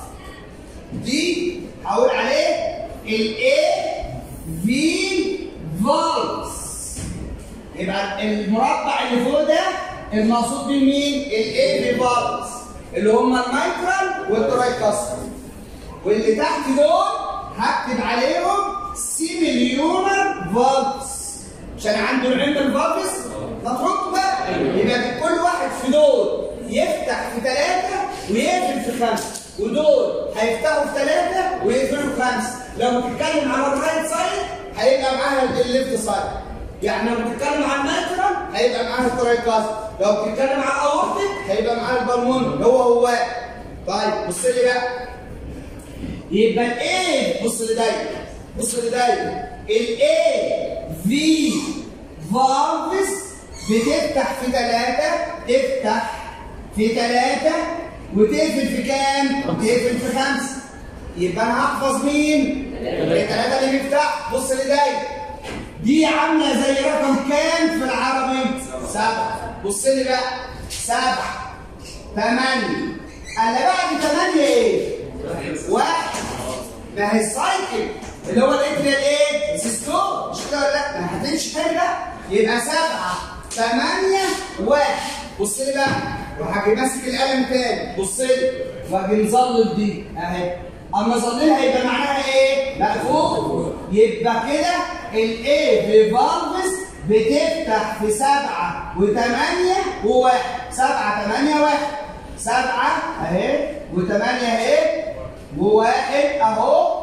Speaker 1: دي هقول عليه الاي في فالس يبقى المربع اللي فوق ده المقصود بيه مين؟ الاي في فالس اللي هم المايكرال والترايكاستر واللي تحت دول هكتب عليهم سيميليونر فالس عشان عنده العلم الفالس مفروض بقى يبقى كل واحد في دول يفتح في ثلاثة ويقفل في خمسة ودول هيفتحوا في ثلاثة ويقفلوا في خمسة لو بتتكلم على الرايت سايد هيبقى معاها الليفت سايد يعني لو بتتكلم على الماترال هيبقى معاها الترايكاست لو بتتكلم على الاورتيك هيبقى معاها البلمون هو هو طيب بص لي بقى يبقى الايه بص لي دايما بص لي دايما الاي في فالفز بتفتح في ثلاثة تفتح في ثلاثة وتقفل في كام؟ تقفل في خمسة يبقى انا هحفظ مين؟ الثلاثة اللي بيفتح بص لي دايما دي عاملة زي رقم كام في العربي؟ سبعة بص لي بقى سبعة ثمانية أنا بعد ثمانية إيه؟ واحد ما هي السايكل اللي هو الاتريال ايه؟ سيستول مش كده ولا لا؟ ما هتمشي تاني بقى يبقى سبعة ثمانية واحد بص لي بقى وهاجي ماسك القلم تاني بص لي واجي مظلل دي اهي اما ظللها يبقى معناها ايه؟ مقفول يبقى كده الايه في فالفس بتفتح في سبعة وثمانية وواحد سبعة ثمانية واحد سبعة اهي وثمانية اهي وواحد اهو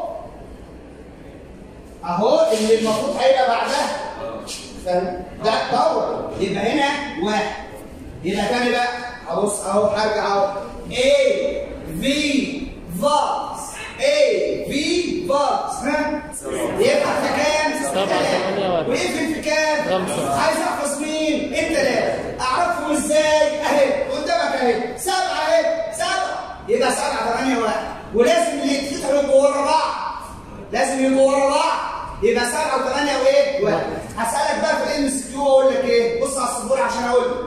Speaker 1: اهو اللي المفروض هيبقى بعدها فاهم؟ ده دور يبقى هنا واحد يبقى تاني بقى ابص اهو هرجع اهو A V فالس A V فالس ها يفتح في كام؟
Speaker 3: سبعة، ثمانية، واحد.
Speaker 1: ويقفل في كام؟
Speaker 3: خمسة.
Speaker 1: عايز احفظ مين؟ التلاته اعرفهم ازاي؟ اهي قدامك اهي سبعه اهي سبعه يبقى سبعه ثمانيه واحد ولازم اللي يتفتحوا يبقوا ورا بعض لازم يبقوا ورا بعض يبقى سبعه وثمانيه وايه؟ واحد هسالك بقى في الام اس كيو واقول لك ايه؟ بص على السبوره عشان اقول لك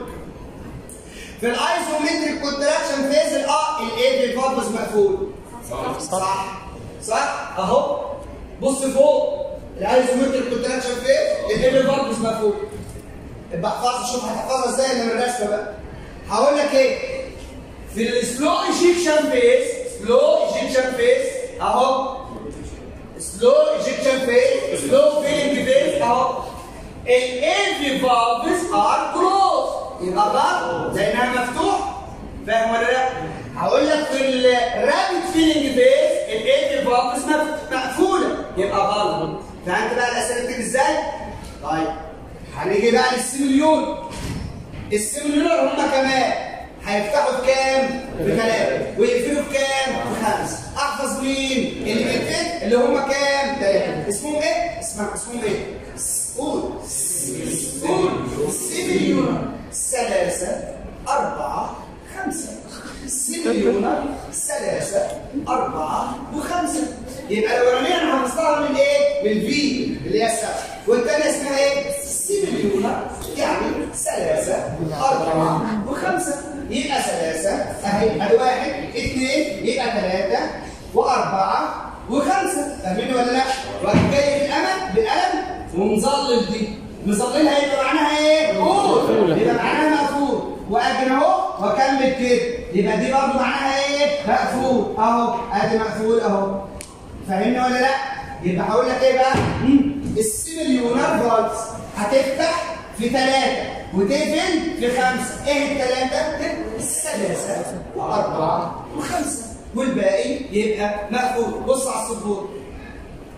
Speaker 1: في الايزومتريك كونتراكشن فيز اه الايه في الفالفز مقفول صح صح اهو بص فوق الايزومتريك كونتراكشن فيز الايه في الفالفز مقفول يبقى احفظها شوف هتحفظها ازاي من الرسمه بقى هقول لك ايه في السلو ايجيكشن فيز سلو ايجيكشن فيز اهو سلو ايجيكشن فيز سلو فيلينج فيز اهو الايفي فالفز ار كلوز يبقى غلط لانها مفتوح فاهم ولا لا؟ هقول لك في الرابid فيلينج فيز الايفي فالفز مقفوله يبقى غلط فهمت بقى الاسئله بتيجي ازاي؟ طيب هنيجي بقى للسيميليون السيميليون هم كمان هيفتحوا في كام؟ في ثلاثة ويقفلوا في كام؟ في خمسة احفظ مين؟ اللي بيتفت اللي هم كام؟ ثلاثة اسمهم ايه؟ اسمع اسمهم ايه؟ قول قول سيميليون ثلاثة أربعة خمسة سيميليون ثلاثة أربعة وخمسة يبقى الأولانية أنا حفظتها من إيه؟ من في اللي هي السبعة والثانية اسمها إيه؟ سيميليون يعني ثلاثة أربعة وخمسة يبقى ثلاثة أهي أدي واحد اثنين يبقى ثلاثة وأربعة وخمسة فاهمين ولا لا؟ واحد جاي بالقلم بالقلم ومظلل دي مظللها يبقى معناها ايه؟ قول يبقى معناها مقفول واجي اهو واكمل كده يبقى دي برضه معناها ايه؟ مقفول اهو ادي مقفول اهو فاهمني ولا لا؟ يبقى هقول لك ايه بقى؟ السيميليونار فالس هتفتح في ثلاثة وتقفل في خمسة، ايه الثلاثة؟ الثلاثة وأربعة وخمسة والباقي يبقى مقفول، بص على السبورة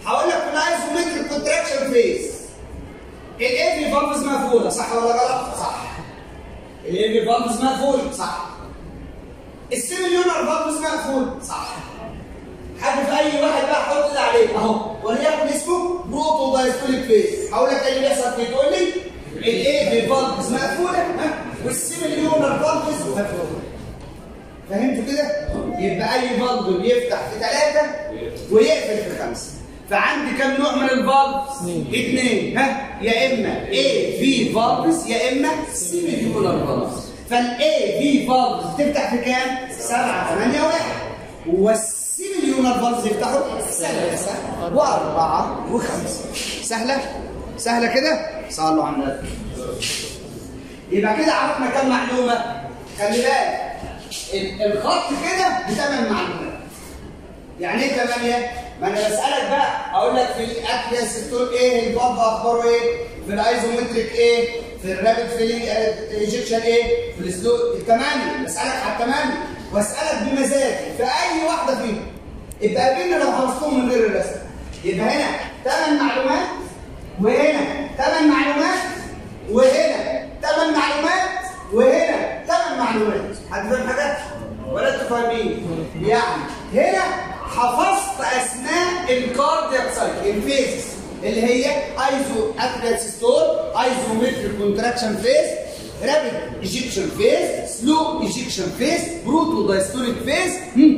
Speaker 1: هقول لك في الايزومتريك كونتراكشن فيز الايفي فالفز مقفوله صح ولا غلط؟ صح الايفي فالفز مقفوله صح السيميليونر فالفز مقفول صح حد في اي واحد بقى حط ايد عليه اهو وليكن اسمه بروتو دايستوليك فيز هقول لك ايه اللي بيحصل فيه تقول لي الايفي فالفز مقفوله ها والسيميليونر فالفز مقفوله فهمتوا كده؟ يبقى اي فالف بيفتح في ثلاثه ويقفل في خمسه فعندي كم نوع من الفالفز؟ اثنين ها يا اما اي في فالفز يا اما سيميليونر فالفز فالاي في فالفز تفتح في كام؟ 7 8 1 والسيميليونر فالفز يفتحوا 3 و4 و5 سهله؟ سهله كده؟ صلوا على النبي يبقى كده عرفنا كم معلومه خلي بالك ال- الخط كده بثمان معلومات يعني ايه ثمانية؟ ما انا بسألك بقى اقول لك في الاكل سيستول ايه الباب اخباره ايه؟ في الايزومتريك ايه؟ في الرابid فيلينج ايجكشن ايه؟ في السلو الثمانية بسألك على الثمانية واسألك بمزاجي في اي واحدة فيهم يبقى قابلنا لو حفظتهم من غير الرسم يبقى هنا ثمان معلومات وهنا ثمان معلومات وهنا ثمان معلومات وهنا ثمان معلومات حد فاهم حاجه ولا انتوا فاهمين يعني هنا حفظت اسماء الكاردياك سايكل الفيزز اللي هي ايزو اتريال ايزومتريك كونتراكشن فيز رابيد ايجيكشن فيز سلو ايجيكشن فيز بروتو دايستوليك فيز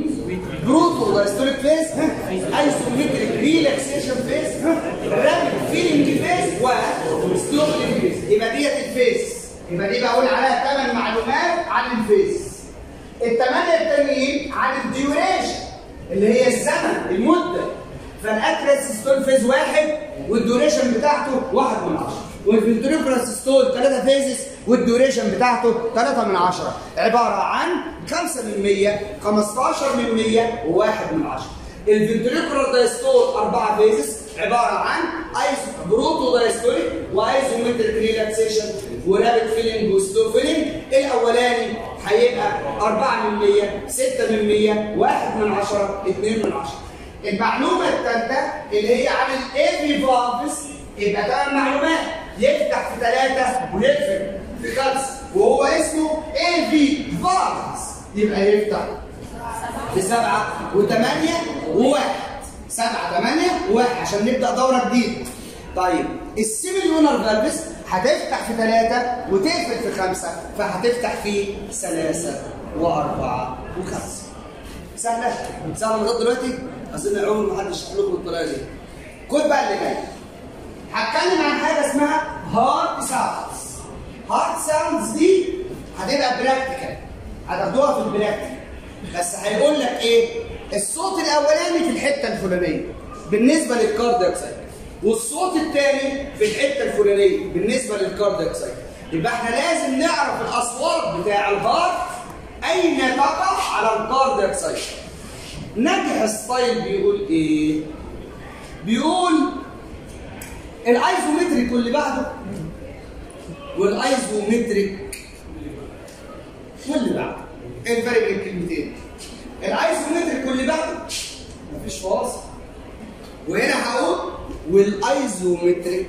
Speaker 1: بروتو دايستوليك فيز ايزومتريك ريلاكسيشن فيز رابيد فيلينج فيز وسلو فيلينج فيز يبقى ديت الفيز يبقى دي بقول عليها ثمان معلومات عن الفيز الثمانيه التانيين عن الديوريشن اللي هي الزمن المده فالاكريس ستول فيز واحد والديوريشن بتاعته واحد من عشرة والفنتريكولاس ستول ثلاثة فيزز والديوريشن بتاعته 3 من 10 عبارة عن 5 من 100 15 من 100 و1 من 10 الفنتريكولار دايستول 4 فيزز عبارة عن ايزو بروتو دايستوليك وايزومتريك ريلاكسيشن ورابid فيلينج وسلو فيلينج الاولاني هيبقى 4 من 100 6 من 100 1 من 10 2 من 10 المعلومة الثالثة اللي هي عن الايفي فالفز يبقى ثمان معلومات يفتح في ثلاثة ويقفل في خمسة وهو اسمه ايفي فالفز يبقى يفتح في سبعة وثمانية وواحد سبعة ثمانية وواحد عشان نبدأ دورة جديدة طيب السيميليونر فالفز هتفتح في ثلاثة وتقفل في خمسة فهتفتح في ثلاثة وأربعة وخمسة سهلة سهلة لغاية دلوقتي أظن عمر ما حدش شرح لكم الطريقة دي خد بقى اللي جاي هتكلم عن حاجة اسمها هارت ساوندز هارت ساوندز دي هتبقى براكتيكال هتاخدوها في البراكتيكال بس هيقول لك ايه الصوت الاولاني في الحته الفلانيه بالنسبه للكاردياك سايكل والصوت الثاني في الحته الفلانيه بالنسبه للكاردياك سايكل يبقى احنا لازم نعرف الاصوات بتاع الهارت اين تقع على الكاردياك سايكل نجح ستايل بيقول ايه بيقول الايزومتريك واللي بعده والايزومتريك واللي بعده ايه الفرق بين الكلمتين الايزومتريك واللي بعده مفيش فاصل وهنا هقول والايزومتريك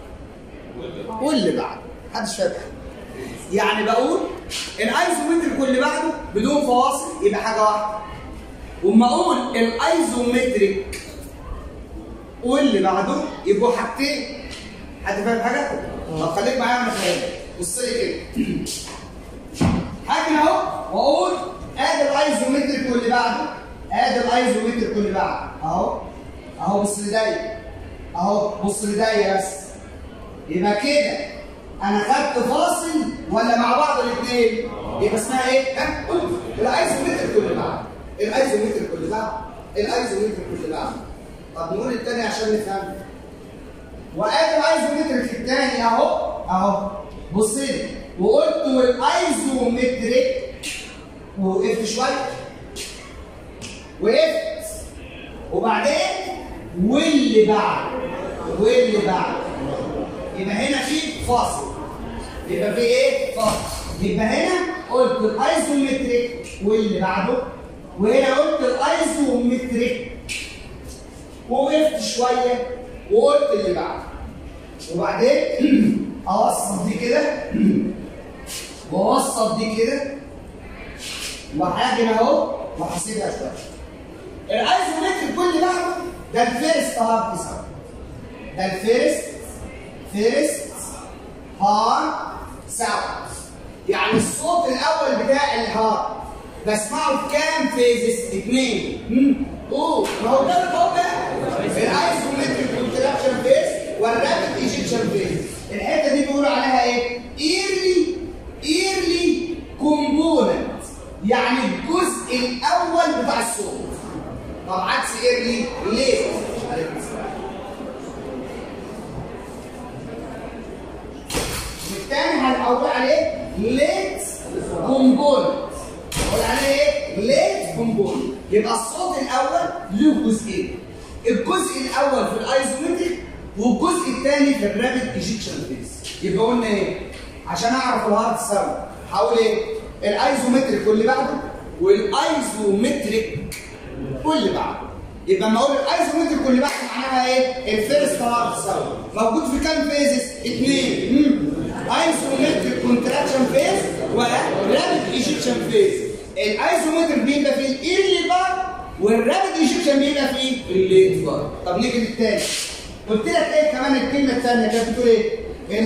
Speaker 1: واللي بعده محدش فاهم يعني بقول الايزومتريك واللي بعده بدون فواصل يبقى حاجه واحده واما اقول الايزومتريك واللي بعده يبقوا حاجتين حد فاهم حاجه؟ طب خليك معايا وانا فاهم بص لي كده هاجي اهو واقول ادي الايزومتريك واللي بعده ادي الايزومتريك واللي بعده اهو اهو بص لدايا اهو بص لدايا بس يبقى كده انا خدت فاصل ولا مع بعض الاثنين يبقى اسمها ايه؟ ها؟ قول الايزومتريك واللي بعده الايزومتريك واللي بعده الايزومتريك واللي بعده طب نقول الثاني عشان نفهم وادي الايزومتريك الثاني اهو اهو بص لي وقلت والايزومتريك ووقفت شويه وقفت وبعدين واللي بعد واللي بعد يبقى هنا في فاصل يبقى في ايه فاصل يبقى هنا قلت الايزومتريك واللي بعده وهنا قلت الايزومتريك ووقفت شويه وقلت اللي بعده وبعدين اوصل دي كده واوصل دي كده وهاجي هنا اهو وهسيبها شويه الايزومتر كل بعده ده الفيرست هارت ساوند ده الفيرست فيرست هارت ساوند يعني الصوت الاول بتاع الهارت بسمعه في كام فيزز؟ اثنين اوه ما هو ده اللي هو ده الايزومتريك كونتراكشن فيز والرابid ايجيكشن فيز الحته دي بيقولوا عليها ايه؟ ايرلي ايرلي كومبوننت يعني الجزء الاول بتاع الصوت طب عكس ايرلي ليه؟ عليكم السلام الثاني هنقول عليه ليت كومبوننت هقول عليه ايه؟ ليت كومبوننت يبقى الصوت الاول له جزئين الجزء الاول في الايزومتريك والجزء الثاني في الرابid ايجيكشن فيز يبقى قلنا ايه؟ عشان اعرف الهارت ساوند هقول ايه؟ الايزومتريك واللي بعده والايزومتريك واللي بعده يبقى لما اقول الايزومتريك واللي بعده معناها ايه؟ الفيرست هارت ساوند موجود في كام فيزز؟ اثنين ايزومتريك كونتراكشن فيز ورابid ايجيكشن فيز الايزومتريك بيبقى في الايرلي بار والرابد ايجيكشن بيبقى في الليت بار طب نيجي للتاني قلت لك ايه كمان الكلمه الثانيه كانت بتقول ايه؟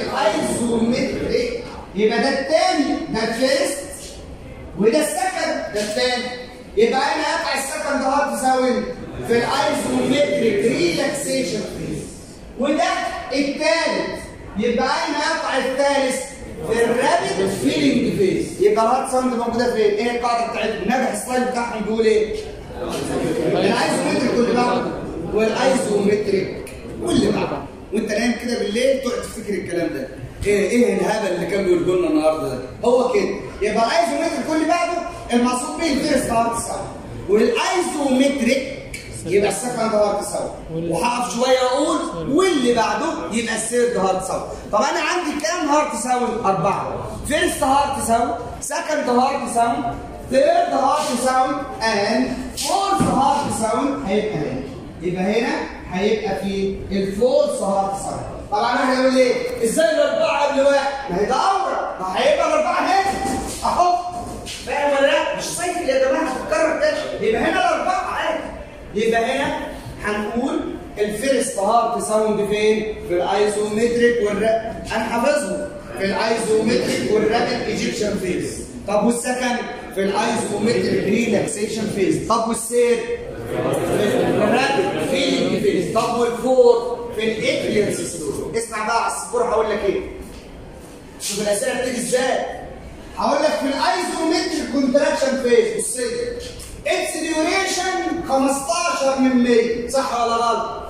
Speaker 1: الايزومتريك يبقى ده الثاني ده الفيرست وده السكند ده الثاني يبقى انا اقطع السكند هارت ساوند في الايزومتريك ريلاكسيشن فيز وده الثالث يبقى انا اقطع الثالث في الرابد فيلينج فيز يبقى الهارت ساوند موجوده فين؟ ايه القاعده بتاعتهم؟ نجح السلايد بتاعهم بيقول ايه؟ الايزومتريك واللي بعده والايزومتريك واللي بعده وانت نايم كده بالليل تقعد تفتكر الكلام ده ايه ايه الهبل اللي كان بيقوله لنا النهارده ده هو كده يبقى الايزومتريك واللي بعده المقصود به الفيرست هارت ساوند والايزومتريك يبقى السكند هارت ساوند وهقف شويه اقول واللي بعده يبقى الثيرد هارت ساوند طب انا عندي كام هارت ساوند اربعه فيرست هارت ساوند سكند هارت ساوند third heart sound and fourth heart sound هيبقى هنا يبقى هنا هيبقى في الفورث هارت ساوند طبعا احنا هنقول ايه ازاي الاربعه قبل واحد ما هي ده امر ما هيبقى الاربعه هنا اهو فاهم ولا لا مش سايكل يا جماعه هتتكرر تاني يبقى هنا الاربعه عادي يبقى هنا هنقول الفيرست هارت ساوند فين في الايزومتريك والراب انا حافظهم في الايزومتريك والرابid ايجيبشن فيز طب والسكند في الايزومتريك ريلاكسيشن فيز طب والسير في الرابد فيلينج فيز طب والفور في الاكليرس سلو اسمع بقى على السبوره هقول لك ايه شوف الاسئله بتيجي ازاي هقول لك في الايزومتريك كونتراكشن فيز بص لي اتس ديوريشن 15 من 100 صح ولا غلط؟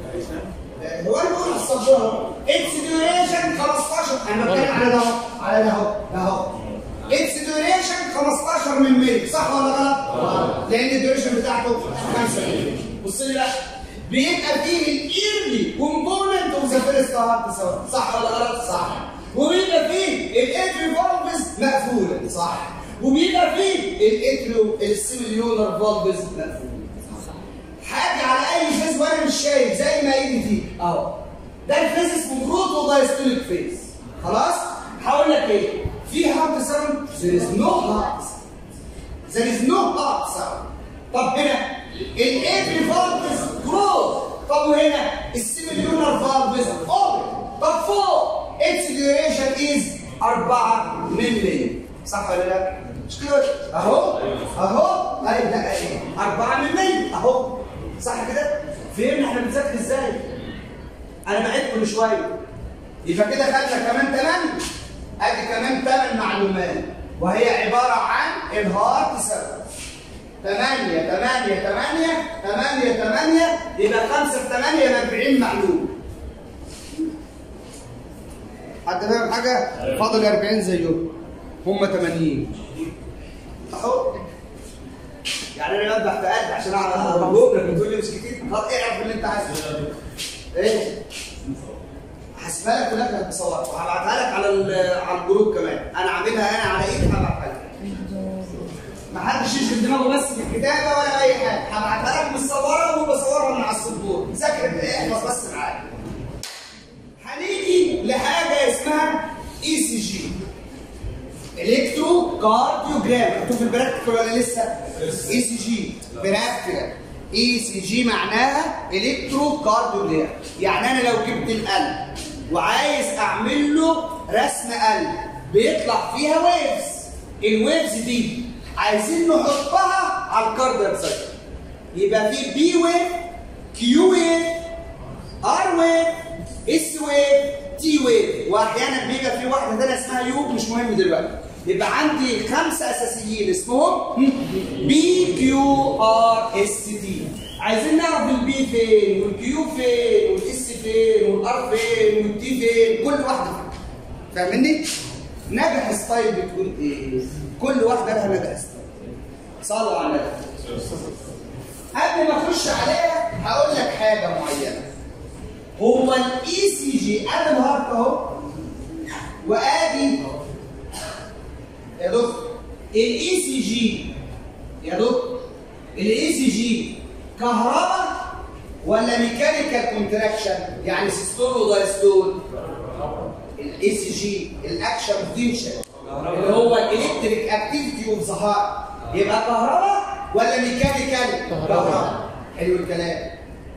Speaker 1: هو انا بقول على السبوره اتس ديوريشن 15 انا بتكلم على ده اهو على ده اهو ده اهو اتس ديوريشن 15 من 100 صح ولا غلط؟ لان الديوريشن بتاعته 5 بص لي بقى بيبقى فيه الايرلي كومبوننت اوف ذا فيرست هارت ساوند صح ولا غلط؟ صح وبيبقى فيه الاتري فالفز مقفوله صح وبيبقى فيه الاتريو السيميليونر فالفز مقفوله حاجه على اي فيز وانا مش شايف زي ما ايدي فيه اهو ده الفيز اسمه بروتو دايستوليك فيز خلاص؟ هقول لك ايه؟ في هارت ساوند there is no heart sound there is no heart sound طب هنا الاتري فالفز كلوز طب وهنا السيميليونر فالفز اوبن طب فوق اتس ديوريشن از 4 من 100 صح ولا لا؟ مش كده اهو اهو اهي لا ايه 4 من 100 اهو صح كده؟ فهمنا احنا بنذاكر ازاي؟ انا بعد كل شويه يبقى كده خدنا كمان 8 ادي كمان 8 معلومات وهي عباره عن الهارت ساوند 8 8 8 8 8 يبقى 5 في 8 يبقى 40 معلومه حد فاهم حاجه؟ فاضل 40 زيهم هم 80 اهو يعني انا بذبح في قلبي عشان اعرف اضربهم لك بتقول لي مش كتير خلاص اعرف اللي انت عايزه ايه هحسبها لك كلها بصورها وهبعتها لك على على الجروب كمان انا عاملها انا على ايدي هبعتها لك ما حدش يشغل دماغه بس في الكتابه ولا اي حاجه هبعتها لك متصوره وبصورها من على السبوره ذاكر احفظ بس معايا هنيجي لحاجه اسمها اي سي جي الكترو كارديوجرام مكتوب في البراكتيكال ولا لسه؟ اي سي جي براكتيكال اي سي جي معناها الكترو كارديوجرام يعني انا لو جبت القلب وعايز اعمل له رسم قلب بيطلع فيها ويفز الويفز دي عايزين نحطها على الكاردياك سايكل يبقى في بي ويف كيو ويف ار ويف اس ويف تي ويف واحيانا بيبقى في واحده ثانيه اسمها يو مش مهم دلوقتي يبقى عندي خمسه اساسيين اسمهم بي كيو ار اس تي عايزين نعرف البي فين والكيو فين والاس فين والار فين والتي فين كل واحده فين فاهمني؟ نجح ستايل بتقول ايه؟ كل واحده لها نجح ستايل صلوا على النبي قبل ما اخش عليها هقول لك حاجه معينه هو الاي سي جي ادي الهارت اهو وادي يا دكتور الاي سي جي يا دكتور الاي سي جي كهرباء ولا ميكانيكال كونتراكشن يعني سيستول ودايستول الاي سي جي الاكشن بوتنشال اللي هو الالكتريك اكتيفيتي اوف ذا هارت يبقى كهرباء ولا ميكانيكال
Speaker 3: كهرباء.
Speaker 1: حلو الكلام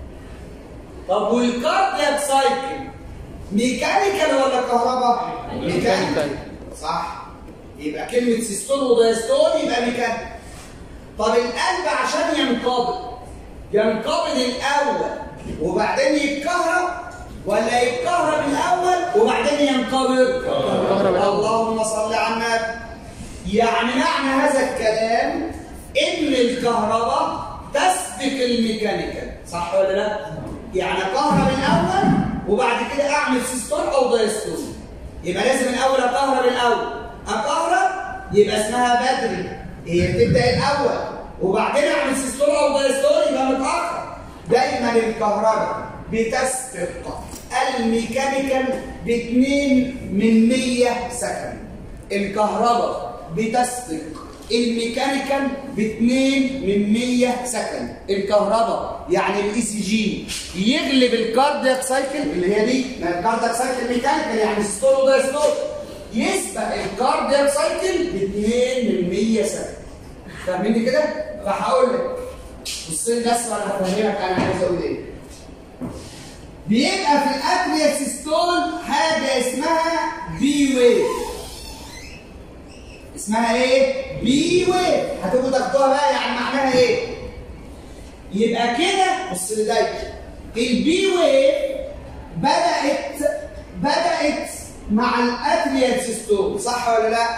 Speaker 1: طب والكاردياك سايكل ميكانيكال ولا كهرباء
Speaker 3: ميكانيكال.
Speaker 1: صح يبقى كلمه سيستول ودايستول يبقى ميكانيكال طب القلب عشان ينقبض ينقبض الاول وبعدين يتكهرب ولا يتكهرب الاول وبعدين ينقبض
Speaker 3: يتكهرب الأول.
Speaker 1: اللهم صل على النبي يعني معنى هذا الكلام ان الكهرباء تسبق الميكانيكال صح ولا لا يعني اكهرب الاول وبعد كده اعمل سيستول او دايستول يبقى لازم الاول اكهرب الاول اكهرب يبقى اسمها بدري هي تبدا الاول وبعدين اعمل سيستول او دايستول يبقى متاخر دايما الكهرباء بتسبق الميكانيكال ب 2 من 100 سكند الكهرباء بتسبق الميكانيكال ب 2 من 100 سكند الكهرباء يعني الاي سي جي يغلب الكاردياك سايكل اللي هي دي ما الكاردياك سايكل ميكانيكال يعني ستول وده ستول يسبق الكاردياك سايكل ب 2 من 100 سكند فاهميني كده؟ فهقول لك بص لي بس وانا هفهمك انا عايز اقول ايه بيبقى في الاتريا سيستول حاجه اسمها بي ويف اسمها ايه؟ بي ويف هتبقوا تاخدوها بقى يعني معناها ايه؟ يبقى كده بص لي دايما البي ويف بدأت بدأت مع الاتريا سيستول صح ولا لا؟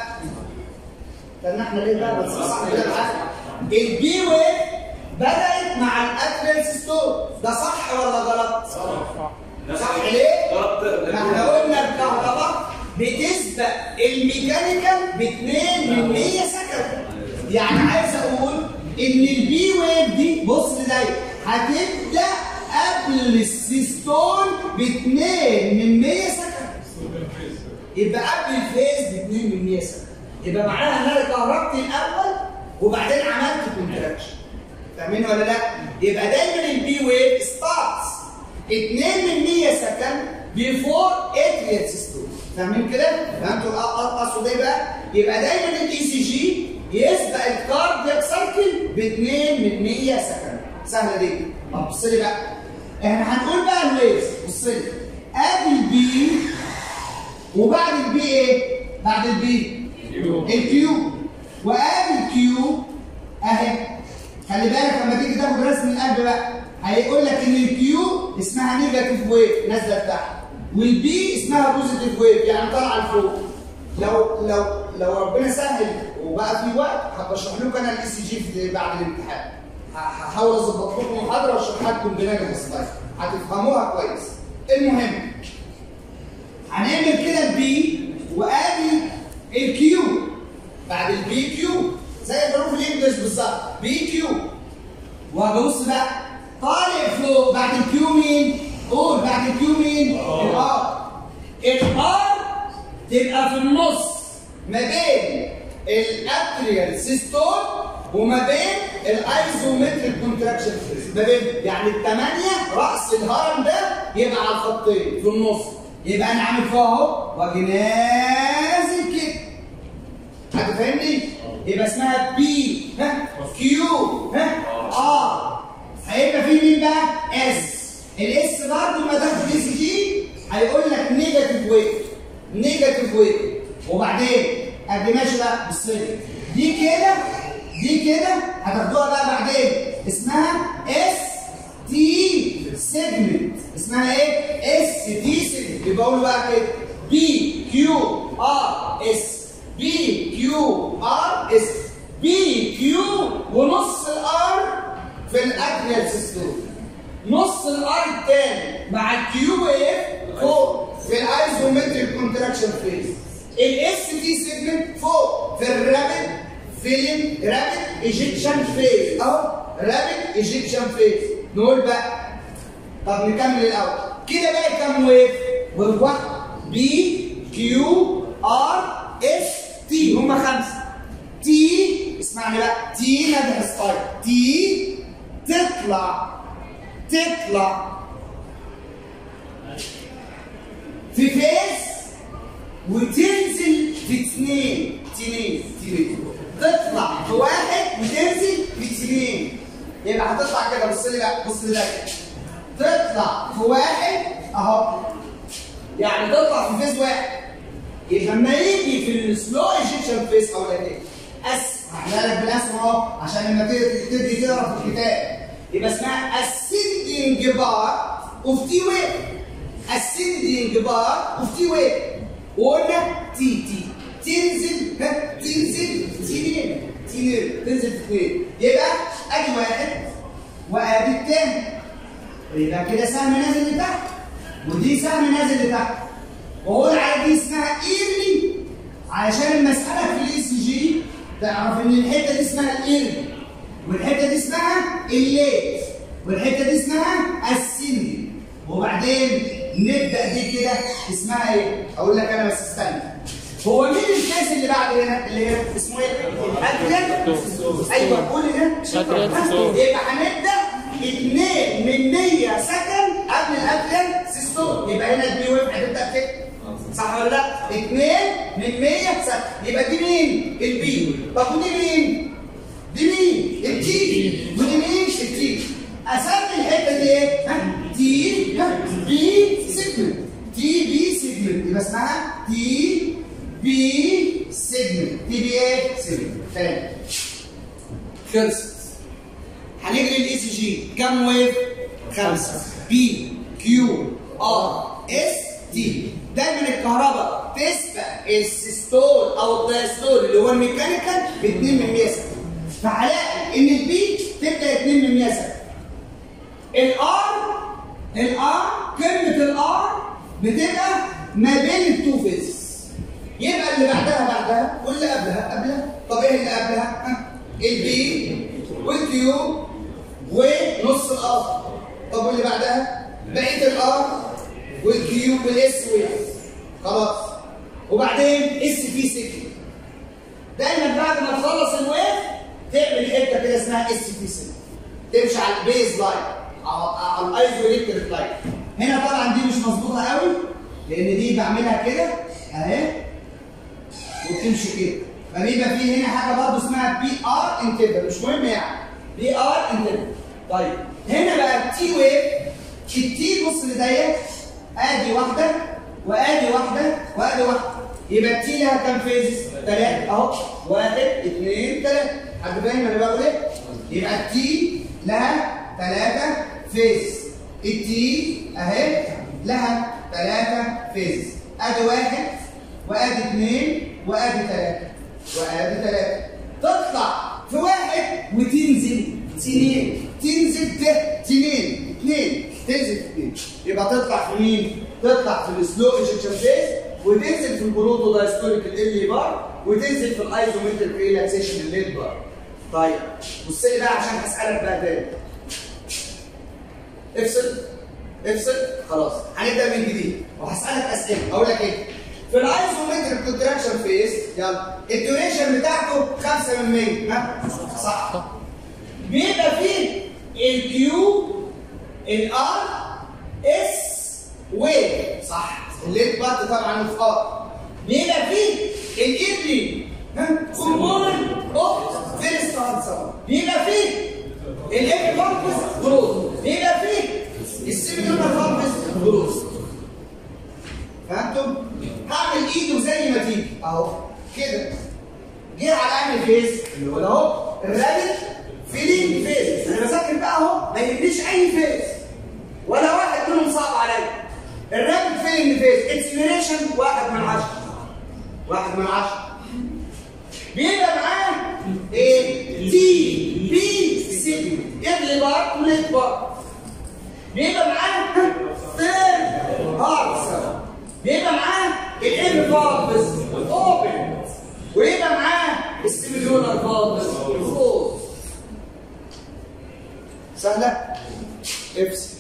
Speaker 1: كان احنا ليه بقى بس صح كده معاك البي ويف بدأت مع الاتريا سيستول ده صح ولا غلط؟
Speaker 3: صح
Speaker 1: صح ليه؟ ما احنا قلنا الكهرباء بتسبق الميكانيكال ب 2 من 100 سكند يعني عايز اقول ان البي ويف دي بص لي هتبدا قبل السيستول ب 2 من 100 سكند يبقى قبل الفيز ب 2 من 100 سكند يبقى معناها ان انا كهربت الاول وبعدين عملت كونتراكشن فاهمين ولا لا؟ يبقى دايما البي ويف ستارتس 2 من 100 سكند بيفور اتريال سيستول فاهمين كده؟ فهمتوا اقصد ايه بقى؟ يبقى دايما الاي سي جي يسبق الكاردياك سايكل ب 2 من 100 سكند سهله دي طب بص لي بقى احنا هنقول بقى الويفز بص لي ادي البي وبعد البي ايه؟ بعد البي الكيو وادي الكيو اهي خلي بالك لما تيجي تاخد رسم القلب بقى هيقول لك ان الكيو اسمها نيجاتيف ويف نازله لتحت والبي اسمها بوزيتيف ويف يعني طالعه لفوق لو لو لو ربنا سهل وبقى في وقت هبقى اشرح لكم انا الاي سي جي بعد الامتحان ه- هحاول اظبط لكم محاضره واشرحها لكم بنجم سلايد هتفهموها كويس المهم هنعمل كده البي وادي الكيو بعد البي كيو زي الحروف الانجليش بالظبط بي كيو وابص بقى طالع فوق بعد الكيو مين؟ قول بعد الكيو مين؟ الار الار تبقى في النص ما بين الاتريال سيستول وما بين الايزومتريك كونتراكشن فيز ما بين يعني الثمانيه راس الهرم ده يبقى على الخطين في النص يبقى انا عامل فوق اهو واجي نازل كده حد فاهمني؟ يبقى اسمها بي ها كيو ها ار هيبقى في مين بقى؟ اس الاس برضه ما تاخد اس جي هيقول لك نيجاتيف ويت نيجاتيف ويت وبعدين ادي ماشي بقى بالصدر دي كده دي كده هتاخدوها بقى بعدين اسمها اس تي سيجمنت اسمها ايه؟ اس تي سيجمنت يبقى اقول بقى كده بي كيو ار اس بي كيو ار اس بي كيو ونص الار في الاتريال سيستم نص الار الثاني مع الكيو اف فوق في الايزومتريك كونتراكشن فيز الاس تي سيجمنت فوق في الرابد فيلم رابد ايجيكشن فيز اهو رابد ايجيكشن فيز نقول بقى طب نكمل الاول كده بقى كام ويف ويف واحد بي كيو ار اس تي هم خمسه تي اسمعني بقى تي نبح ستايل تي تطلع تطلع في فيس وتنزل في اثنين تنين تنين تطلع في واحد وتنزل في اثنين يبقى هتطلع كده بص لي بقى بص لي ده تطلع في واحد اهو يعني تطلع في فيز واحد يبقى لما يجي في السلو ايجيكشن فيز اولاني اس هحلها لك بالاسم اهو عشان لما تبتدي تبتدي تقرا في الكتاب يبقى اسمها ascending بار اوف تي ويف ascending بار اوف تي ويف وقلنا تي تي تنزل ها تنزل تنين تنين تنزل في اثنين يبقى ادي واحد وادي الثاني يبقى كده سهم نازل لتحت ودي سهم نازل لتحت واقول على دي اسمها ايرلي علشان المساله في الاي سي جي تعرف ان الحته دي اسمها الايرلي والحته دي اسمها الليت والحته دي اسمها السن وبعدين نبدا دي كده اسمها ايه؟ اقول لك انا بس استنى هو مين الكاس اللي بعد هنا اللي هنا اسمه ايه؟ ادريان ايوه قول هنا
Speaker 3: أدريان سيستول.
Speaker 1: يبقى هنبدا 2 من 100 سكند قبل الادريان سيستول يبقى هنا البي ويف هتبدا كده صح ولا لا؟ 2 من 100 سكند يبقى دي مين؟ البي طب ودي مين؟ دي مين؟ التي ودي مين؟ التي اسمي الحته دي ايه؟ ها؟ تي ها؟ بي سيجمنت تي بي سيجمنت يبقى اسمها تي بي سيجمنت تي بي ايه؟ سيجمنت تمام خلصت هنجري الاي سي جي كام ويف؟ خمسه بي كيو ار اس تي دايما الكهرباء تسبق السيستول او الدايستول اللي هو الميكانيكال ب 2 من 100 سنه فهلاقي ان البي تبدا 2 من 100 سنه الار الار كلمه الار بتبقى ما بين التو فيز يبقى اللي بعدها بعدها واللي قبلها قبلها طب ايه اللي قبلها؟ ها؟ البي والكيو ونص الار طب واللي بعدها؟ بقيه الار والكيو والاس والاس خلاص وبعدين اس في سكن دايما بعد ما تخلص الويف تعمل حته كده اسمها اس في سكن تمشي على البيز لاين على الايزوليتد لاين هنا طبعا دي مش مظبوطه قوي لان دي بعملها كده اهي وبتمشي كده فبيبقى في هنا حاجه برضه اسمها بي ار انترفال مش مهم يعني بي ار انترفال طيب هنا بقى التي ويف التي بص لديت ادي واحده وادي واحده وادي واحده يبقى التي لها كام فيز؟ ثلاثه اهو واحد اثنين ثلاثه حد فاهم انا بقول ايه؟ يبقى التي لها ثلاثه فيز التي اهي لها ثلاثه فيز ادي واحد وادي اثنين وادي ثلاثه وادي ثلاثه تطلع في واحد وتنزل سنين تنزل ت- تنين اثنين تنزل في اثنين يبقى تطلع في مين؟ تطلع في السلو ايجكشن فيز وتنزل في البروتو دايستوليك ال بار وتنزل في الايزومتريك ريلاكسيشن الليد بار طيب بص لي بقى عشان هسالك بقى تاني افصل افصل خلاص هنبدا من جديد وهسالك اسئله اقول لك ايه في الايزومتريك كونتراكشن فيس يلا الديوريشن بتاعته 5 من 100 ها صح بيبقى فيه الكيو الار اس ويف صح الليت بارت طبعا في ار بيبقى فيه الايرلي كومبوننت اوف فيرست انسر بيبقى فيه الام فالفس جروث بيبقى فيه السيميلونر فالفس جروث فهمتم؟ هعمل ايده زي ما تيجي اهو كده جه على انهي فيس اللي هو ده اهو الرابط فيلينج فيس انا بذاكر بقى اهو ما يهمنيش اي فيس ولا واحد منهم صعب عليا الرابط فيلينج فيس اكسلريشن واحد من عشرة واحد من عشرة بيبقى معاه ايه تي بي سي ايرلي بار وليت بار بيبقى معاه ثيرد هارسر بيبقى معاه الام فالفز اوبن ويبقى معاه السيميلونر فالفز كلوز سهله افصل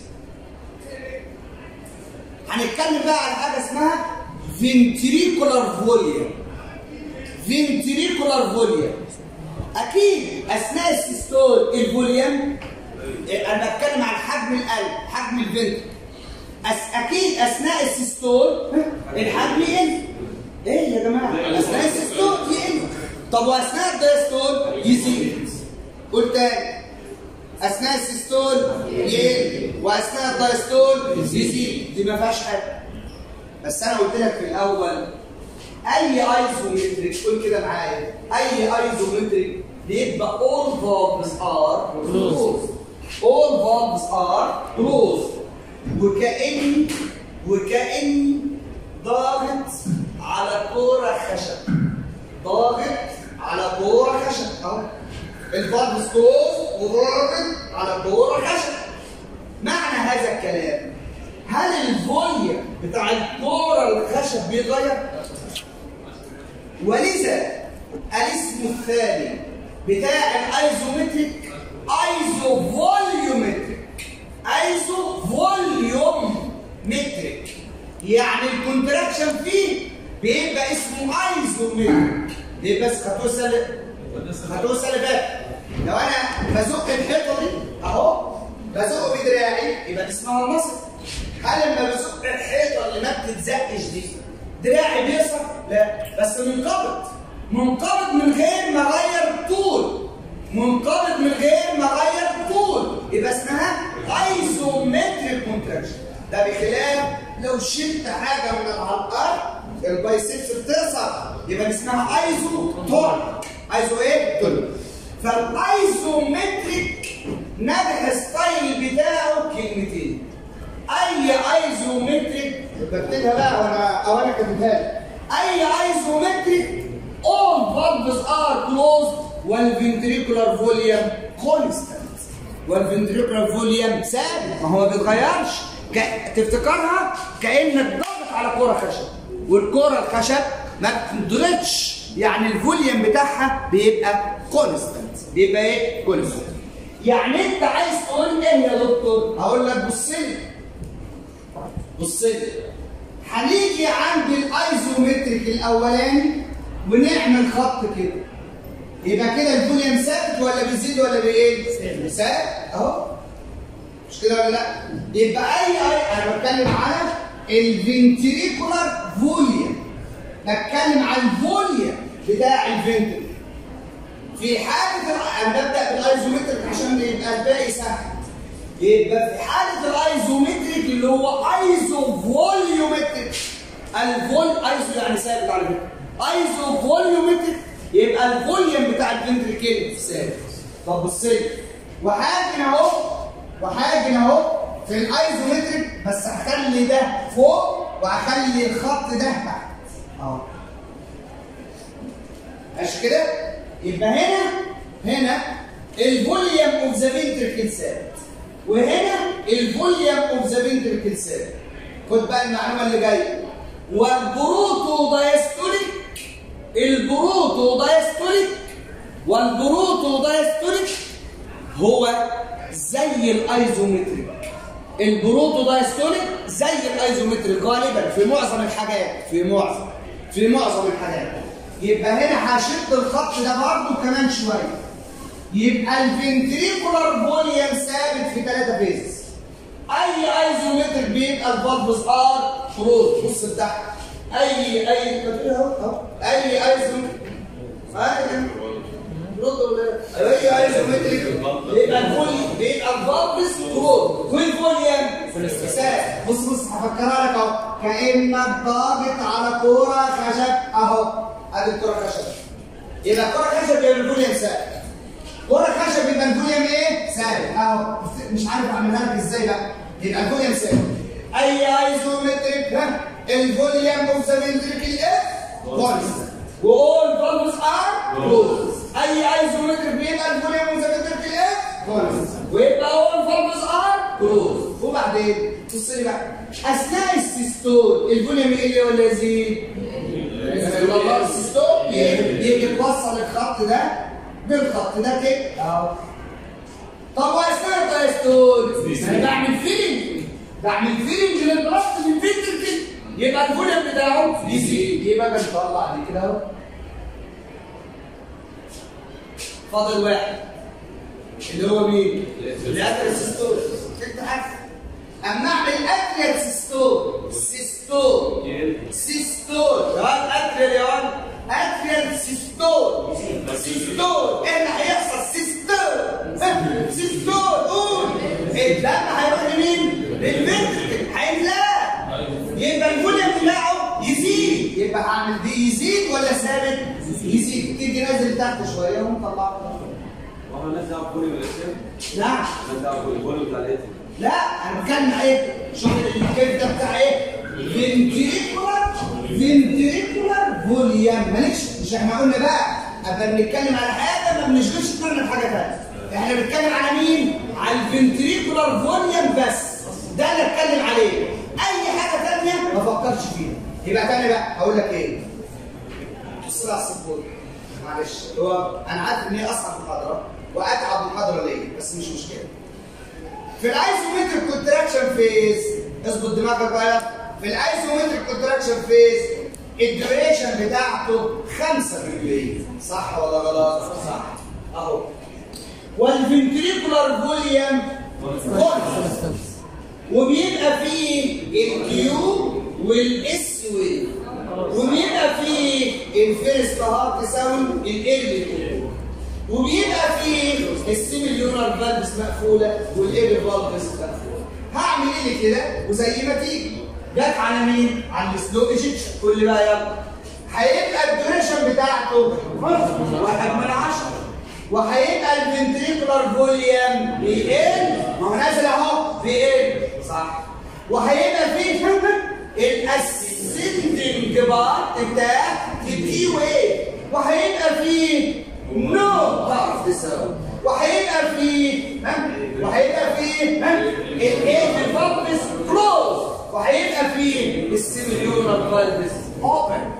Speaker 1: هنتكلم بقى على حاجه اسمها فينتريكولار فوليوم فينتريكولار فوليوم اكيد اثناء السيستول الفوليوم إيه، انا بتكلم عن حجم القلب حجم الفنتر أس اكيد اثناء السيستول الحجم يقل ايه يا جماعه اثناء السيستول يقل طب واثناء الدايستول يزيد قول تاني اثناء السيستول يقل واثناء الدايستول يزيد دي ما فيهاش حاجه بس انا قلت لك في الاول اي ايزومتريك قول كده معايا اي ايزومتريك بيبقى all valves are closed all valves are closed وكأني وكأني ضاغط على كورة خشب ضاغط على كورة خشب اهو الفالفز كلوز وضاغط على كورة خشب معنى هذا الكلام هل الفوليوم بتاع الكورة الخشب بيتغير؟ ولذا الاسم الثاني بتاع الايزومتريك ايزو فوليومتريك ايزو فوليوم متريك يعني الكونتراكشن فيه بيبقى اسمه ايزومتريك ليه بس هتوصل هتوصل لباك لو انا بزق الحيطه دي اهو بزقه بدراعي يبقى دي اسمها النصر هل لما بزق الحيطه اللي ما بتتزقش دي دراعي بيصح؟ لا بس منقبض منقبض من غير ما اغير طول منقبض من غير ما اغير طول يبقى اسمها ايزومتريك كونتراكشن ده بخلاف لو شلت حاجه من العلقات البايسبس بتقصر يبقى اسمها ايزو تون ايزو ايه؟ تون فالايزومتريك نجح ستايل بتاعه كلمتين اي ايزومتريك بكتبها بقى وانا او انا كاتبها لك اي ايزومتريك all valves are closed والفنتريكولار فوليوم constant والفنتريكولار فوليوم ثابت ما هو ما بيتغيرش ك... تفتكرها كانك ضاغط على كوره خشب والكوره الخشب ما بتنضغطش يعني الفوليوم بتاعها بيبقى كونستانت بيبقى ايه كونستانت يعني انت عايز تقول ايه يا دكتور هقول لك بص لي بص لي هنيجي عند الايزومتريك الاولاني ونعمل خط كده يبقى كده الفوليوم ثابت ولا بيزيد ولا بيقل؟ ثابت اهو مش كده ولا لا؟ يبقى اي اي انا بتكلم على الفنتريكولار فوليوم بتكلم على الفوليوم بتاع الفنتريك في حالة انا ببدأ بالايزومتريك عشان يبقى الباقي سهل يبقى في حالة الايزومتريك اللي هو ايزو فوليومتريك الفول ايزو يعني ثابت على فكرة ايزو فوليومتريك يبقى الفوليوم بتاع الفنتريكل ثابت طب بص لي وهاجي اهو وهاجي اهو في الايزومتريك بس هخلي ده فوق وهخلي الخط ده تحت اهو ماشي كده يبقى هنا هنا الفوليوم اوف ذا فنتريكل ثابت وهنا الفوليوم اوف ذا فنتريكل ثابت خد بقى المعلومه اللي جايه والبروتو دايستوليك البروتو دايستوليك والبروتو دايستوليك هو زي الايزومتريك البروتو دايستوليك زي الايزومتريك غالبا في معظم الحاجات في معظم في معظم الحالات يبقى هنا هشد الخط ده برضه كمان شويه يبقى الفنتريكولار فوليوم ثابت في ثلاثه فيزز اي ايزومتر بيبقى الفالفز ار كلوز بص لتحت اي اي اهو اهو اي ايزومتر اي رد ولا اي ايزومتريك يبقى الفول بيبقى الفالفز كلوز والفوليوم ثابت بص بص هفكرها لك اهو كانك ضاغط على كوره خشب اهو ادي الكوره خشب يبقى الكوره خشب يبقى الفوليوم ثابت كوره خشب يبقى الفوليوم ايه؟ ثابت اهو مش عارف اعملها لك ازاي بقى يبقى الفوليوم ثابت اي ايزومتريك ها الفوليوم اوف ذا فنتريكل ايه؟ كونستنت واول فالفز ار كلوز اي ايزومتريك بيبقى الفوليوم اوف ذا فنتريكل ايه؟ كونستنت ويبقى اول فالفز ار كلوز وبعدين بص لي بقى اثناء السيستول الفوليوم يقل ولا يزيد؟ يبقى السيستول يجي يوصل الخط ده بالخط ده كده اهو طب واثناء الدايستول انا بعمل فيلنج بعمل فيلنج للبلاست من فلتر كده يبقى الفوليوم بتاعه يزيد يبقى بنطلع دي كده اهو فاضل واحد اللي هو مين؟ الاتريال سيستول انت عارف اما اعمل اتريال سيستول سيستول سيستول يا واد اتريال يا واد اتريال سيستول سيستول ايه اللي هيحصل سيستول ها؟ سيستول قول الدم هيروح لمين؟ للفنتركل هيملاه يبقى الفوليوم بتاعه يزيد يبقى هعمل دي يزيد ولا ثابت؟ يزيد تيجي نازل تحت شويه ونطلعه
Speaker 4: هو الناس دعوه بكل الاسم
Speaker 1: نعم
Speaker 4: الناس دعوه بكل بتاع الاسم
Speaker 1: لا انا بتكلم ايه شوف الكيف ده بتاع ايه فنتريكولار فنتريكولار فوليوم مالكش مش احنا قلنا بقى قبل بنتكلم على حاجه ما بنشغلش دماغنا بحاجه ثانيه احنا بنتكلم على مين على الفنتريكولار فوليوم بس ده اللي اتكلم عليه اي حاجه ثانيه ما فكرش فيها يبقى تاني بقى هقول لك ايه بص على السبورت معلش هو انا عارف ان هي اصعب محاضره واتعب محاضره ليا بس مش مشكله في الايزومتريك كونتراكشن فيز اظبط دماغك بقى في الايزومتريك كونتراكشن فيز الديوريشن بتاعته 5% صح ولا غلط؟ صح اهو والفنتريكولار فوليوم كونستنت وبيبقى فيه الكيو والاس ويف وبيبقى فيه الفيرست هارت ساوند ال وبيبقى فيه السيميليونر فالفز مقفوله والاير فالفز مقفوله هعمل ايه كده وزي ما تيجي جت على مين؟ على السلو ايجيكشن كل بقى يلا هيبقى الديوريشن بتاعته واحد من عشرة وهيبقى الفنتريكولار فوليوم بيقل ما هو نازل اهو بيقل صح وهيبقى فيه الاسندنج بارت بتاع الدي ويف وهيبقى فيه نو بارت ساوند وهيبقى فيه ها وهيبقى فيه ها الايه فالفس كلوز وهيبقى فيه السيميليونر فالفس اوبن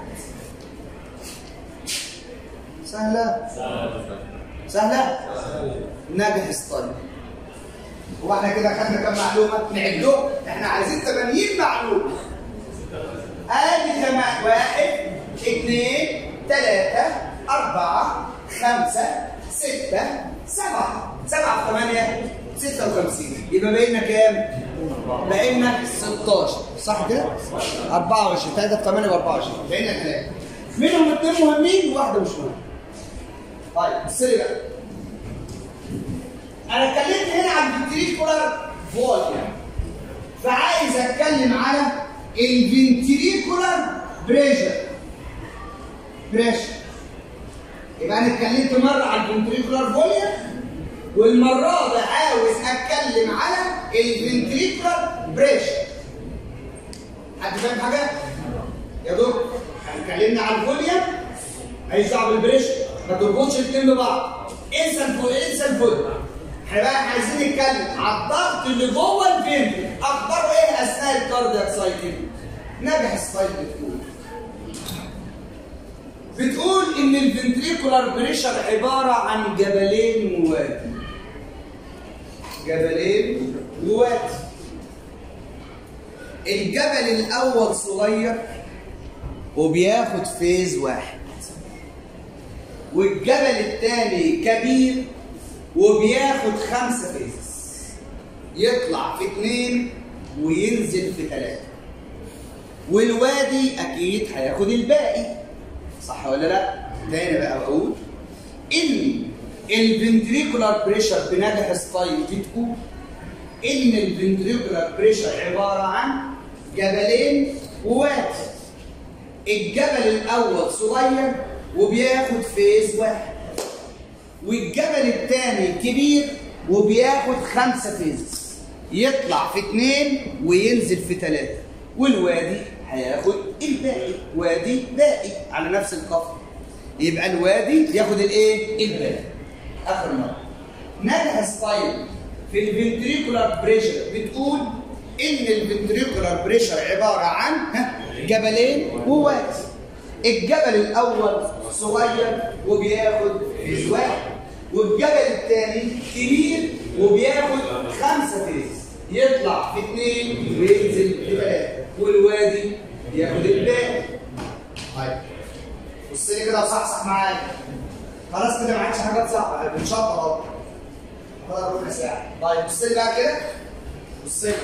Speaker 1: سهله سهله نجح ستايل هو احنا كده خدنا كام معلومه نعدهم احنا عايزين 80 معلومه ادي كمان واحد اثنين ثلاثة أربعة خمسة ستة سبعة سبعة في ثمانية ستة وخمسين يبقى بقينا كام؟ بقينا 16 صح كده؟ 24 3 في 8 ب 24 بقينا ثلاثة منهم اثنين مهمين وواحدة مش مهمة طيب بص لي بقى انا اتكلمت هنا عن الفنتريكولار فوليوم فعايز اتكلم على الفنتريكولار بريشر بريشر يبقى انا اتكلمت مره على الفنتريكولار فوليوم والمره دي عاوز اتكلم على الفنتريكولار بريشر حد فاهم حاجه يا دكتور اتكلمنا على الفوليوم ماليش دعوه بالبريشر ما تربطش الاثنين ببعض انسى الفول انسى الفول احنا بقى عايزين نتكلم على الضغط اللي جوه الفنتر اخباره ايه اثناء الكاردياك سايكل نجح السايكل بتقول بتقول ان الفنتريكولار بريشر عباره عن جبلين مواتي جبلين مواتي الجبل الاول صغير وبياخد فيز واحد والجبل الثاني كبير وبياخد خمسة فيزز يطلع في اتنين وينزل في ثلاثة والوادي أكيد هياخد الباقي صح ولا لا؟ تاني بقى بقول إن الفنتريكولار بريشر بنجح ستايل بتقول إن الفنتريكولار بريشر عبارة عن جبلين ووادي الجبل الأول صغير وبياخد فيز واحد والجبل الثاني كبير وبياخد خمسة فيز يطلع في اتنين وينزل في تلاتة والوادي هياخد الباقي وادي باقي على نفس القفر يبقى الوادي ياخد الايه؟ الباقي اخر مرة نجح ستايل في الفنتريكولار بريشر بتقول ان الفنتريكولار بريشر عبارة عن ها، جبلين ووادي الجبل الاول صغير وبياخد فيز واحد والجبل الثاني كبير وبياخد خمسة فيز يطلع في اثنين وينزل في ثلاثة والوادي ياخد الباقي طيب بص لي كده وصحصح معايا خلاص كده ما عادش حاجات صعبة بنشطب اهو فاضل ربع ساعة طيب بص لي بقى كده بص لي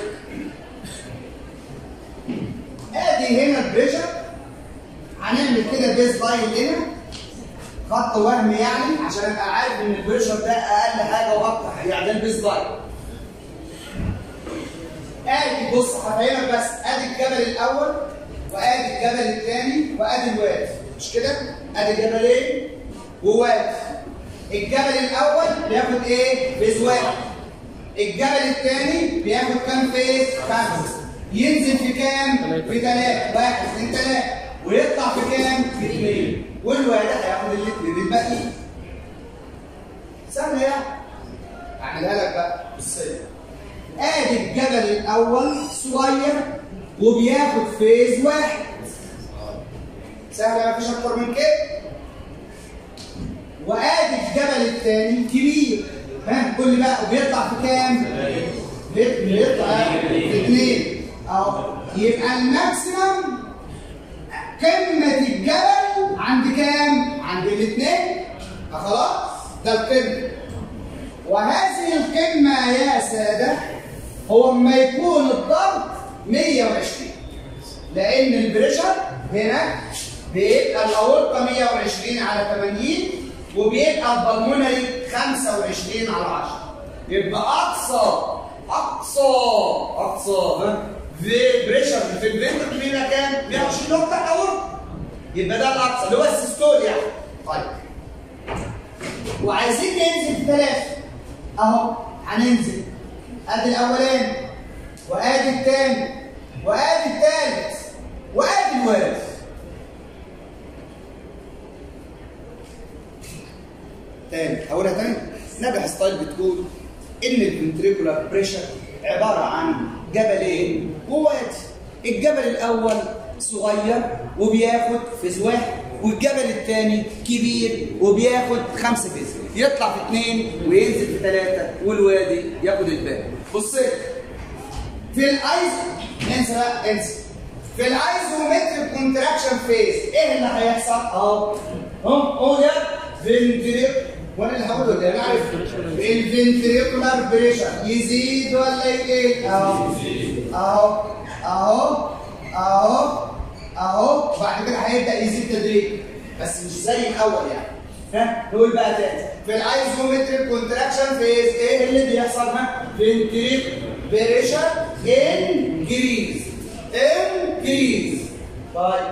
Speaker 1: ادي هنا البريشر هنعمل كده بيز لاين هنا خط وهم يعني عشان ابقى عارف ان البريشر ده اقل حاجه واكتر حاجة، يعني ده البيز لاين ادي بص هفهمك بس ادي الجبل الاول وادي الجبل الثاني وادي الوادي مش كده؟ ادي جبلين ووادي الجبل الاول بياخد ايه؟ فيز واحد الجبل الثاني بياخد كام فيز؟ خمسه ينزل في كام؟ في ثلاثه واحد اثنين ثلاثه ويطلع في كام؟ في اثنين والوادي هياخد الاثنين الباقيين سهله يعني اعملها لك بقى بالسيف ادي الجبل الاول صغير وبياخد فيز واحد سهله مفيش اكتر من كده وادي الجبل الثاني كبير ها كل بقى وبيطلع في كام؟ بيط- بيطلع في اثنين اهو يبقى الماكسيمم قمة الجبل عند كام؟ عند الاثنين خلاص ده القمة وهذه القمة يا سادة هو اما يكون الضغط 120 لأن البريشر هنا بيبقى الأورطة 120 على 80 وبيبقى البلمونري 25 على 10 يبقى أقصى أقصى أقصى ها في بريشر في الفنتر بيبقى كام؟ 120 لو بتاع الأورطة يبقى ده الأقصى اللي هو السيستول يعني طيب وعايزين ننزل في ثلاثة اهو هننزل ادي الاولاني وادي الثاني وادي الثالث وادي الوارث تاني هقولها تاني نبح ستايل بتقول ان الفنتريكولار بريشر عباره عن جبلين ووادي الجبل الاول صغير وبياخد فيز واحد والجبل الثاني كبير وبياخد خمسة فيز يطلع في اثنين وينزل في ثلاثة والوادي ياخد الباقي بص في الايز انسى بقى انسى في الايزومتريك كونتراكشن فيز ايه اللي هيحصل؟ اهو اهو اهو ده فنتريك وانا اللي هقوله ده انا عارف الفنتريكولار بريشر يزيد ولا يقل؟ اهو اهو اهو اهو اهو بعد كده هيبدا يزيد تدريجي بس مش زي الاول يعني ها نقول بقى تاني في الايزومتريك كونتراكشن فيز ايه اللي بيحصل ها فنتريك بريشر انكريز انكريز طيب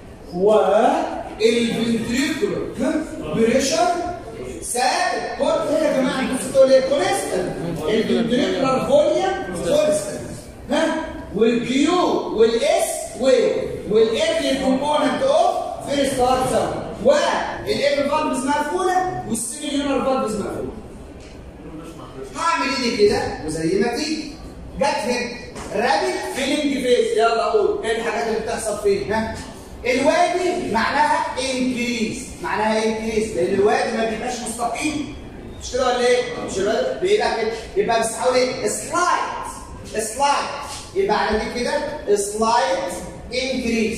Speaker 1: والفنتريكولار بريشر ثابت كل هنا يا جماعه انتوا بتقولوا ايه كونستنت الفنتريكولار فوليوم كونستنت ها والكيو والاس ويف والاريا كومبوننت اوف فيرست هارت ساوند والاير فالفز مقفوله والسيميليونر فالفز مقفوله هعمل ايدي كده وزي ما تيجي جت هنا رابط فيلينج فيس يلا قول ايه الحاجات اللي بتحصل فين ها الوادي معناها انكريز معناها انكريز لان الوادي ما بيبقاش مستقيم مش كده ولا ايه؟ مش الوادي بيبقى كده يبقى بس حاول ايه؟ سلايد سلايد يبقى على دي كده سلايد انكريز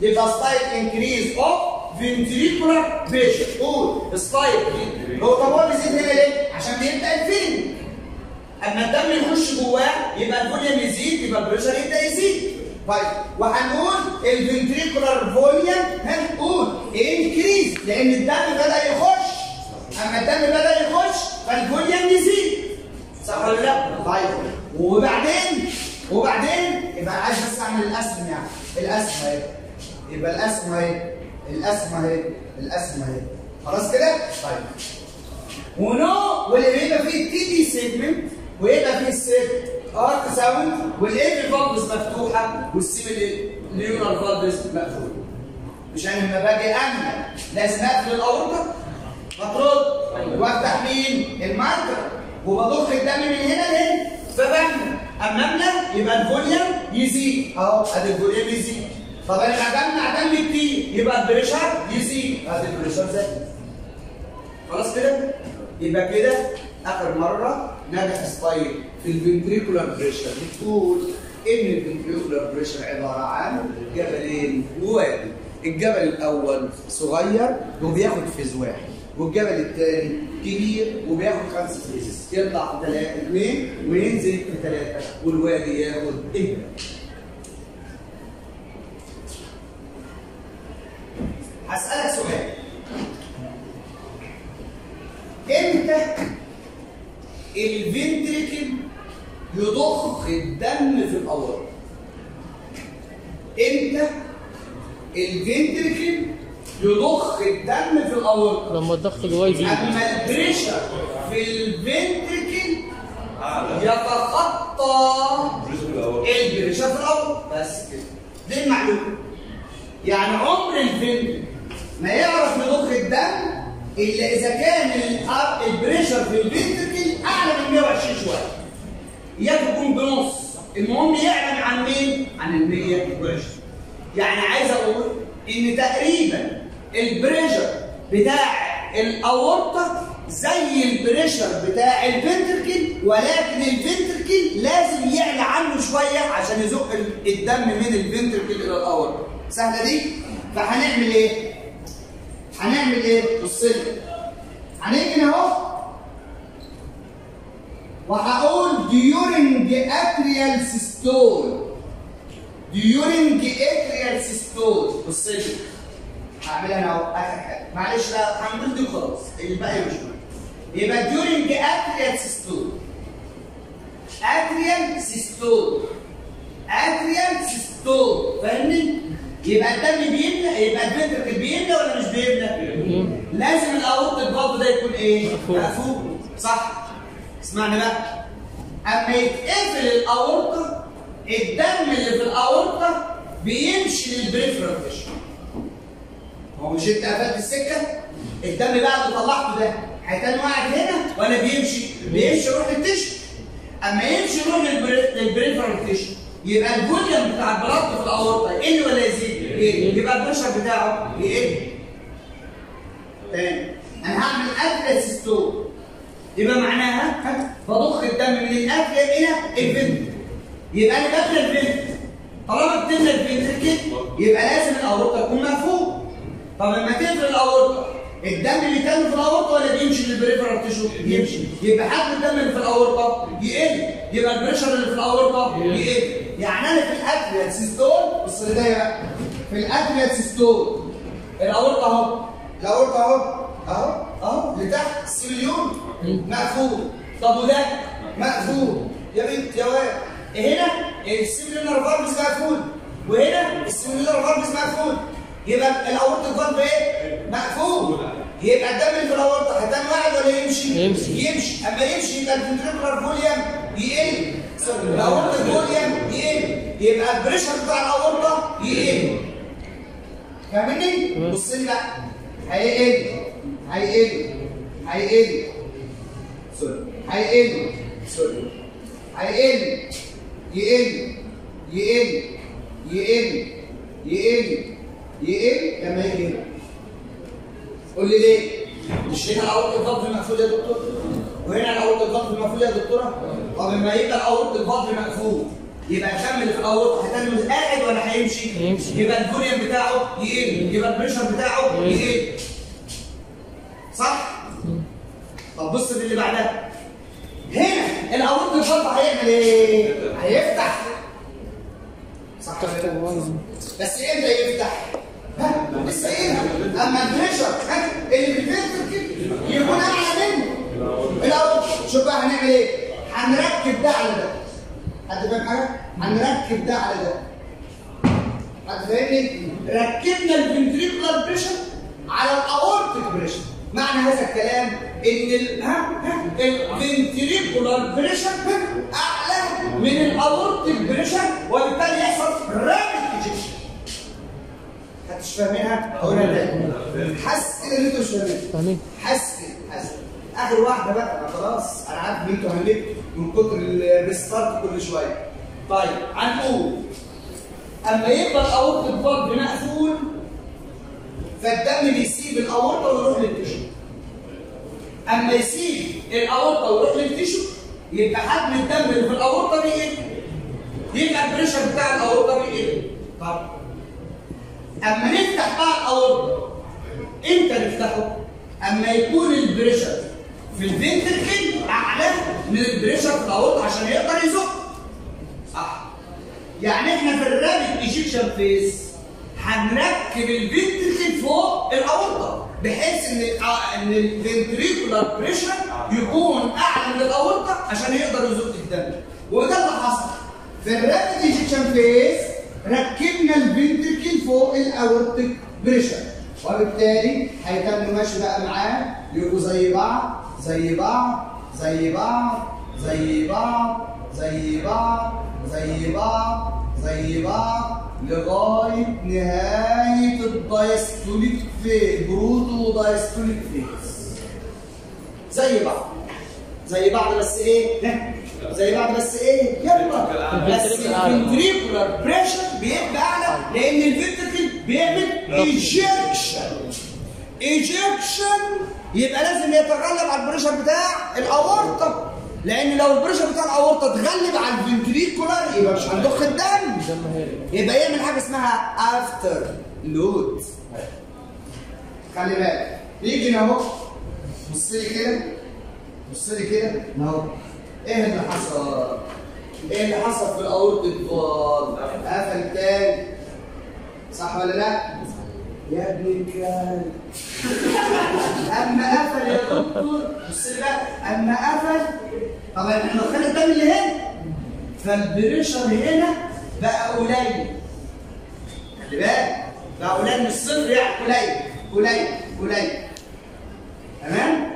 Speaker 1: يبقى سلايت انكريز اوف فنتريكولار بريشر قول سلايت هو طب هو بيزيد هنا ليه؟ عشان بيبدا الفين اما الدم يخش جواه يبقى الفوليوم يزيد يبقى البريشر يبدا يزيد طيب وهنقول الفنتريكولار فوليوم هنقول انكريز لان الدم بدا يخش اما الدم بدا يخش فالفوليوم يزيد صح ولا لا؟ طيب وبعدين وبعدين يبقى عايز بس اعمل القسم يعني القسم اهي يبقى القسم اهي القسم اهي القسم اهي خلاص كده؟ طيب ونو واللي بيبقى فيه التي دي سيجمنت ويبقى فيه السيج ارك ساوند والايفي فالفز مفتوحه والسيمي ليونال فالفز مقفول مش انا لما باجي امنع لازم اقفل الاورطه مطرود وافتح مين؟ الماركر وبضخ الدم من هنا لهنا فبمنع اما امنع يبقى الفوليوم يزيد اهو ادي الفوليوم يزيد طب انا بجمع دم كتير يبقى البريشر يزيد ادي البريشر زاد خلاص كده يبقى كده اخر مره نجح ستايل في الفنتريكولار بريشر بتقول ان الفنتريكولار بريشر عباره عن جبلين ووادي الجبل الاول صغير وبياخد فيز واحد والجبل الثاني كبير وبياخد خمسه فيزز يطلع في ثلاثه اثنين وينزل في ثلاثه والوادي ياخد ايه هسألك سؤال امتى الفنتريكل يضخ الدم في الاورطه امتى الفنتريكل يضخ الدم في الاورطه
Speaker 3: لما الضغط جواه يزيد
Speaker 1: اما البريشر في الفنتريكل يتخطى البريشر في الاورطه بس كده دي المعلومه يعني عمر الفنتريكل ما يعرف يضخ الدم الا اذا كان ال- البريشر في الفنتركل اعلى من 120 شويه يكون بنص المهم يعلم عن مين عن ال 120 يعني عايز اقول ان تقريبا البريشر بتاع الاورطه زي البريشر بتاع الفنتركل ولكن الفنتركل لازم يعلى عنه شويه عشان يزق ال- الدم من الفنتركل الى الاورطه سهله دي فهنعمل ايه هنعمل ايه؟ بص لي هنيجي هنا اهو وهقول during atrial systole during atrial systole بص لي هعملها انا اهو اخر حاجه معلش لا هنقول دي خلاص الباقي مش مهم يبقى during atrial systole atrial systole atrial systole فاهمني؟ يبقى الدم بيملى يبقى الفنتركل بيملى ولا مش بيملى؟ لازم الاورطه البلب ده يكون ايه؟
Speaker 3: مقفول.
Speaker 1: مقفول صح اسمعني بقى اما يتقفل الاورطه الدم اللي في الاورطه بيمشي للبريفرال تيشو هو مش انت قفلت السكه الدم بقى اللي طلعته ده هيتاني قاعد هنا ولا بيمشي؟ بيمشي يروح للتيشو اما يمشي يروح للبري- للبريفرال تيشو يبقى الفوليوم بتاع البلط في الاورطه يقل ولا يزيد؟ يقل يبقى البريشر بتاعه يقل تاني انا هعمل اتلس ستور يبقى معناها ها، بضخ الدم من الافيا الى الفنتر يبقى انا بقفل الفنتر طالما بتملى الفنتركل يبقى لازم الاورطه تكون مقفول طب لما تقفل الاورطه الدم اللي كان في الاورطه ولا بيمشي للبريفرال تيشو يمشي يبقى حجم الدم اللي في الاورطه يقل يبقى البريشر اللي في الاورطه يقل يعني انا في الاتريال سيستول بص لي ده بقى في الاتريال سيستول الاورطه اهو الاورطه اهو اهو اهو لتحت السيليون مقفول طب وده مقفول يا بنت يا واد هنا السيليونر فالفز مقفول وهنا السيليونر فالفز مقفول يبقى الاورطه الفالف ايه مقفول يبقى الدم اللي في الاورطه هيتم واحد ولا يمشي
Speaker 3: يمشي.
Speaker 1: يمشي اما يمشي يبقى الفنتريكولار فوليوم يقل الاورطه فوليوم يقل يبقى البريشر بتاع الاورطه يقل فاهمني؟ بص لي بقى هيقل هيقل هيقل سوري هيقل سوري هيقل يقل يقل يقل يقل يقل لما يجي هنا قول لي ليه؟ مش هنا الاورطه الضغط مقفول يا دكتور؟ وهنا الاورطه الضغط مقفول يا دكتوره؟ طب لما يبقى الاورطه الضغط مقفول يبقى الدم اللي في الاورطه هيتنمل قاعد ولا هيمشي؟
Speaker 3: يمشي.
Speaker 1: يبقى الفوليوم بتاعه يقل يبقى البريشر بتاعه
Speaker 3: يقل.
Speaker 1: يقل صح؟ طب بص اللي بعدها هنا الاورطه برضه هيعمل ايه؟ هيفتح صح ولا لا؟ بس امتى يفتح؟ ها؟ لسه ايه؟ اما البريشر ها؟ اللي بيفلتر كده يكون اعلى منه الاول شوف بقى هنعمل ايه؟ هنركب ده على ده حد فاهم حاجه؟ هنركب ده على ده حد فاهمني؟ ركبنا الفنتريكولار بريشر على الاورتيك بريشر معنى هذا الكلام ان ال ها ها الفنتريكولار بريشر اعلى من الاورتيك بريشر وبالتالي يحصل رابط ايجكشن محدش فاهمينها؟ هقولها تاني حاسس كده ان انتوا مش فاهمينها
Speaker 3: فاهمين
Speaker 1: حاسس كده حاسس اخر واحده بقى أنا خلاص انا عارف ان انتوا هنلف من كتر الريستارت كل شويه طيب هنقول اما يبقى الاورطه الفرد مقفول فالدم بيسيب الاورطه ويروح للتشو اما يسيب الاورطه ويروح للتشو يبقى حجم الدم اللي في الاورطه بيقل يبقى البريشر بتاع الاورطه بيقل طب اما نفتح بقى الاورطه امتى نفتحه؟ اما يكون البريشر في الفنتركل اعلى من البريشر في الاورطه عشان يقدر يزق صح يعني احنا في الرابط ايجيكشن فيس هنركب الفنتركل فوق الاورطه بحيث ان ان الفنتريكولار بريشر يكون اعلى من الاورطه عشان يقدر يزق الدم وده اللي حصل في الرابط ايجيكشن فيس ركبنا الفنتركل فوق الاورتيك بريشر وبالتالي هيكمل ماشي بقى معاه يبقوا زي بعض زي بعض زي بعض زي بعض زي بعض زي بعض زي بعض لغايه نهايه الدايستوليك فيز بروتو دايستوليك فيز زي بعض زي بعض بس ايه؟ ها؟ زي بعض بس ايه؟ يلا بس الفنتريكولار بريشر بيبقى اعلى لان الفنتركل بيعمل ايجكشن ايجكشن يبقى لازم يتغلب على البريشر بتاع الاورطه لان لو البريشر بتاع الاورطه اتغلب على الفنتريكولار يبقى مش هنضخ الدم
Speaker 3: الدم هيرجع
Speaker 1: يبقى يعمل حاجه اسمها افتر لود خلي بالك يجي هنا اهو بص لي كده بص لي كده اهو ايه اللي حصل؟ ايه اللي حصل في الاورطه فالف؟ قفل تاني صح ولا لا؟ يا ابن الكلب اما قفل يا دكتور بص لي بقى اما قفل طبعا احنا خدنا الدم اللي هنا فالبريشر هنا بقى قليل خلي بالك بقى قليل مش صفر يعني قليل قليل قليل تمام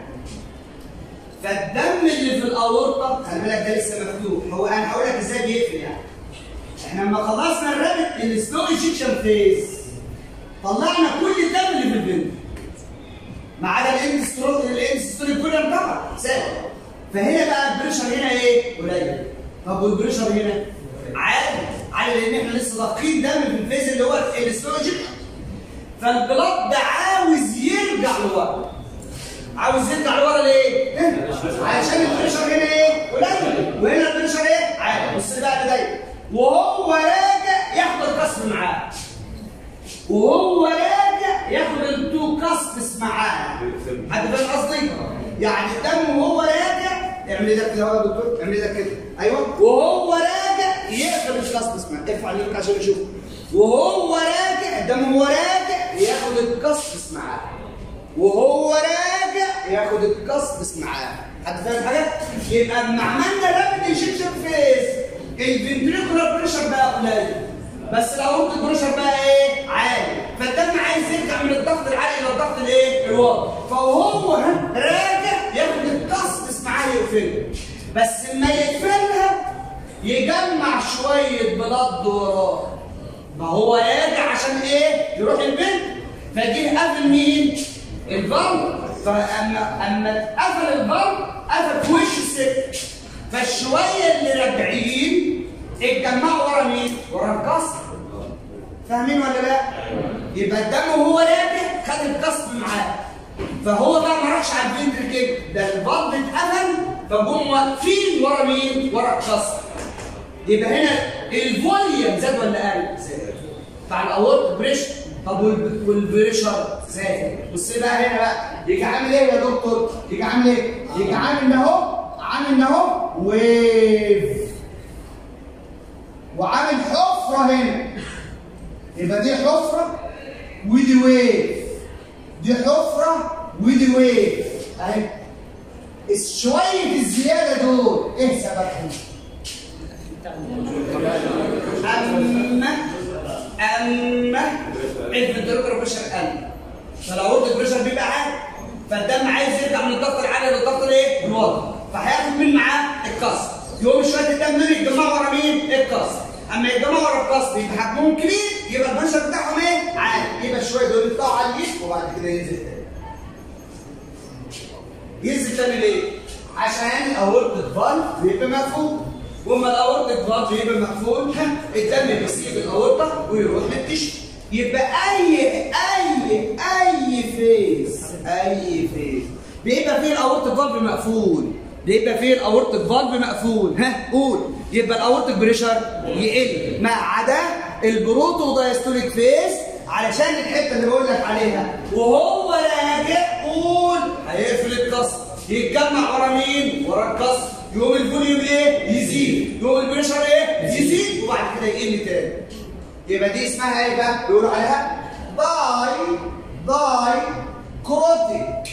Speaker 1: فالدم اللي في الاورطه خلي بالك ده لسه مفتوح هو انا هقول لك ازاي بيقفل يعني احنا لما خلصنا الرابط السلو ايجكشن فيز طلعنا كل الدم اللي في البنت ما عدا الاندسترول الاندسترول كولر طبعا ثابت فهنا بقى البريشر هنا ايه؟ قليل طب والبريشر هنا؟ عالي عالي لان احنا لسه ضاقين دم في الفيز اللي هو السلو ايجكشن فالبلاد ده عاوز يرجع لورا عاوز يرجع لورا ليه؟ علشان البريشر هنا ايه؟ قليل وهنا البريشر ايه؟ عالي بص بقى ده دايما وهو راجع ياخد الكسر معاه وهو راجع ياخد التو كاسبس معاه حد فاهم قصدي؟ يعني الدم وهو راجع اعمل ده كده اهو يا دكتور اعمل ده كده ايوه وهو راجع يقفل الكاسبس معاه ارفع لك عشان نشوف وهو راجع الدم وهو راجع ياخد الكاسبس معاه وهو راجع ياخد الكاسبس معاه حد فاهم حاجه؟ يبقى اما عملنا رابد انجكشن فيز الفنتريكولار بريشر بقى قليل بس الاورت بريشر بقى ايه؟ عالي فالدم عايز يرجع من الضغط العالي الى الضغط الايه؟ الواطي فهو ها راجع ياخد الكاسبس معاه يقفلها بس اما يقفلها يجمع شويه بلد وراه ما هو راجع عشان ايه؟ يروح البنت فجه قفل مين؟ الفالف فاما اما قفل الفالف قفل في وش الست فالشويه اللي راجعين اتجمعوا ورا مين؟ ورا الكسر فاهمين ولا لا؟ يبقى الدم وهو راجع خد الكسر معاه فهو بقى ما راحش على الفنتر كده ده الفالف اتقفل فجم واقفين ورا مين؟ ورا الكسر يبقى هنا الفوليوم زاد ولا قل؟ زاد بتاع الاورت بريشر طب وال- والبريشر زاد بص بقى هنا بقى يجي عامل ايه يا دكتور؟ يجي عامل ايه؟ يجي عامل اهو عامل اهو ويف وعامل حفره هنا يبقى دي حفره ودي ويف دي حفره ودي ويف اهي شويه الزياده دول ايه سببهم؟ اما اما الفنتريكولار بريشر قل فالاورتيك بريشر بيبقى عالي فالدم عايز يرجع من الضغط العالي للضغط الايه؟ الواطي فهياخد مين معاه؟ الكسر يقوم شويه الدم دول يتجمعوا ورا مين؟ الكسر اما يتجمعوا ورا الكسر يبقى حجمهم كبير يبقى البريشر بتاعهم ايه؟ عالي يبقى شويه دول يطلعوا عاليين وبعد كده ينزل تاني ينزل تاني ليه؟ عشان الاورتيك فالف بيبقى مقفول وما الاورتيك فالف بيبقى مقفول ها، الدم بيسيب الاورطه ويروح للتشو يبقى اي اي اي فيز اي فيز بيبقى فيه الاورتيك فالف مقفول بيبقى فيه الاورتيك فالف مقفول ها قول يبقى الاورتيك بريشر يقل ما عدا البروتو دايستوليك فيز علشان الحته اللي بقول لك عليها وهو راجع قول هيقفل الكسر يتجمع ورا مين؟ ورا الكسر يقوم الفوليوم ايه؟ يزيد يقوم البريشر ايه؟ يزيد وبعد كده يقل تاني يبقى دي اسمها ايه بقى؟ بيقولوا عليها داي داي كروتيك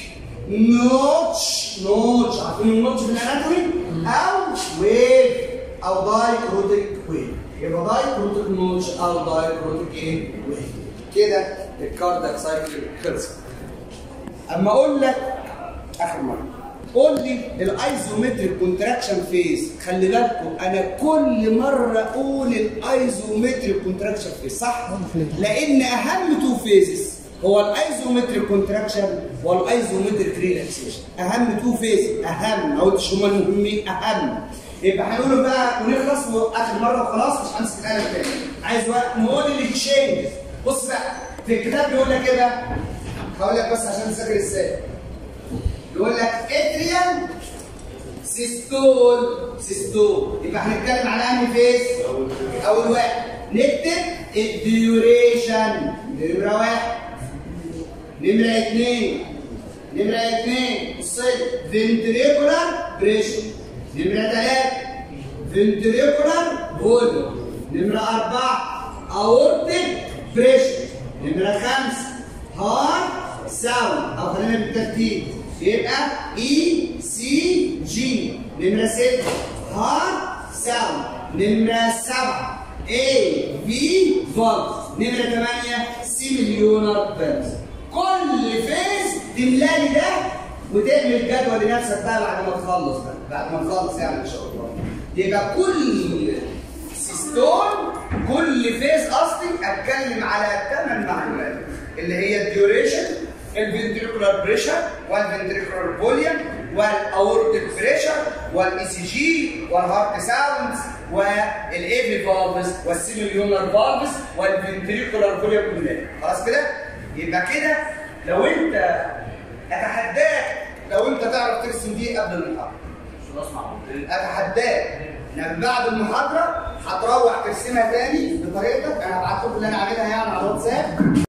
Speaker 1: نوتش نوتش عارفين النوتش في الاناتومي؟ او ويف او داي كروتيك ويف يبقى داي كروتيك نوتش او داي كروتيك ايه؟ ويف كده الكاردياك سايكل خلصت اما اقول لك اخر مره قول لي الايزومتريك كونتراكشن فيز خلي بالكم انا كل مره اقول الايزومتريك كونتراكشن فيز صح لان اهم تو فيزز هو الايزومتريك كونتراكشن والايزومتريك ريلاكسيشن اهم تو فيز اهم ما قلتش هما المهمين اهم يبقى هنقوله بقى ونخلص اخر مره وخلاص مش همسك القلم تاني عايز وقت نقول التشينجز بص بقى في الكتاب بيقول لك ايه بقى هقول لك بس عشان تذاكر ازاي يقول لك اتريال سيستول سيستول يبقى هنتكلم على انهي فيز اول واحد نكتب الديوريشن نمره واحد نمره اثنين نمره اثنين بص فنتريكولار بريشر نمره ثلاثه فنتريكولار فوليوم نمره اربعه اورتيك بريشر نمره خمسه هارت ساوند او خلينا بالترتيب يبقى اي سي جي نمره 6 هارت ساوند نمره 7 اي في فولت نمره 8 سي مليونر فيرس كل فيز تملالي ده وتعمل جدول لنفسك بقى بعد ما تخلص بقى بعد ما تخلص يعني ان شاء الله يبقى كل سيستول كل فيز اصلي اتكلم على ثمان معلومات اللي هي الديوريشن الفنتريكولار بريشر والفنتريكولار فوليوم والاورتيك بريشر والاي سي جي والهارت ساوندز والايفي فالفز والسيميليونر فالفز والفنتريكولار فوليوم كلها خلاص كده يبقى كده لو انت اتحداك لو انت تعرف ترسم دي قبل المحاضره اتحداك انك بعد المحاضره هتروح ترسمها تاني بطريقتك انا هبعت لكم اللي انا عاملها يعني على الواتساب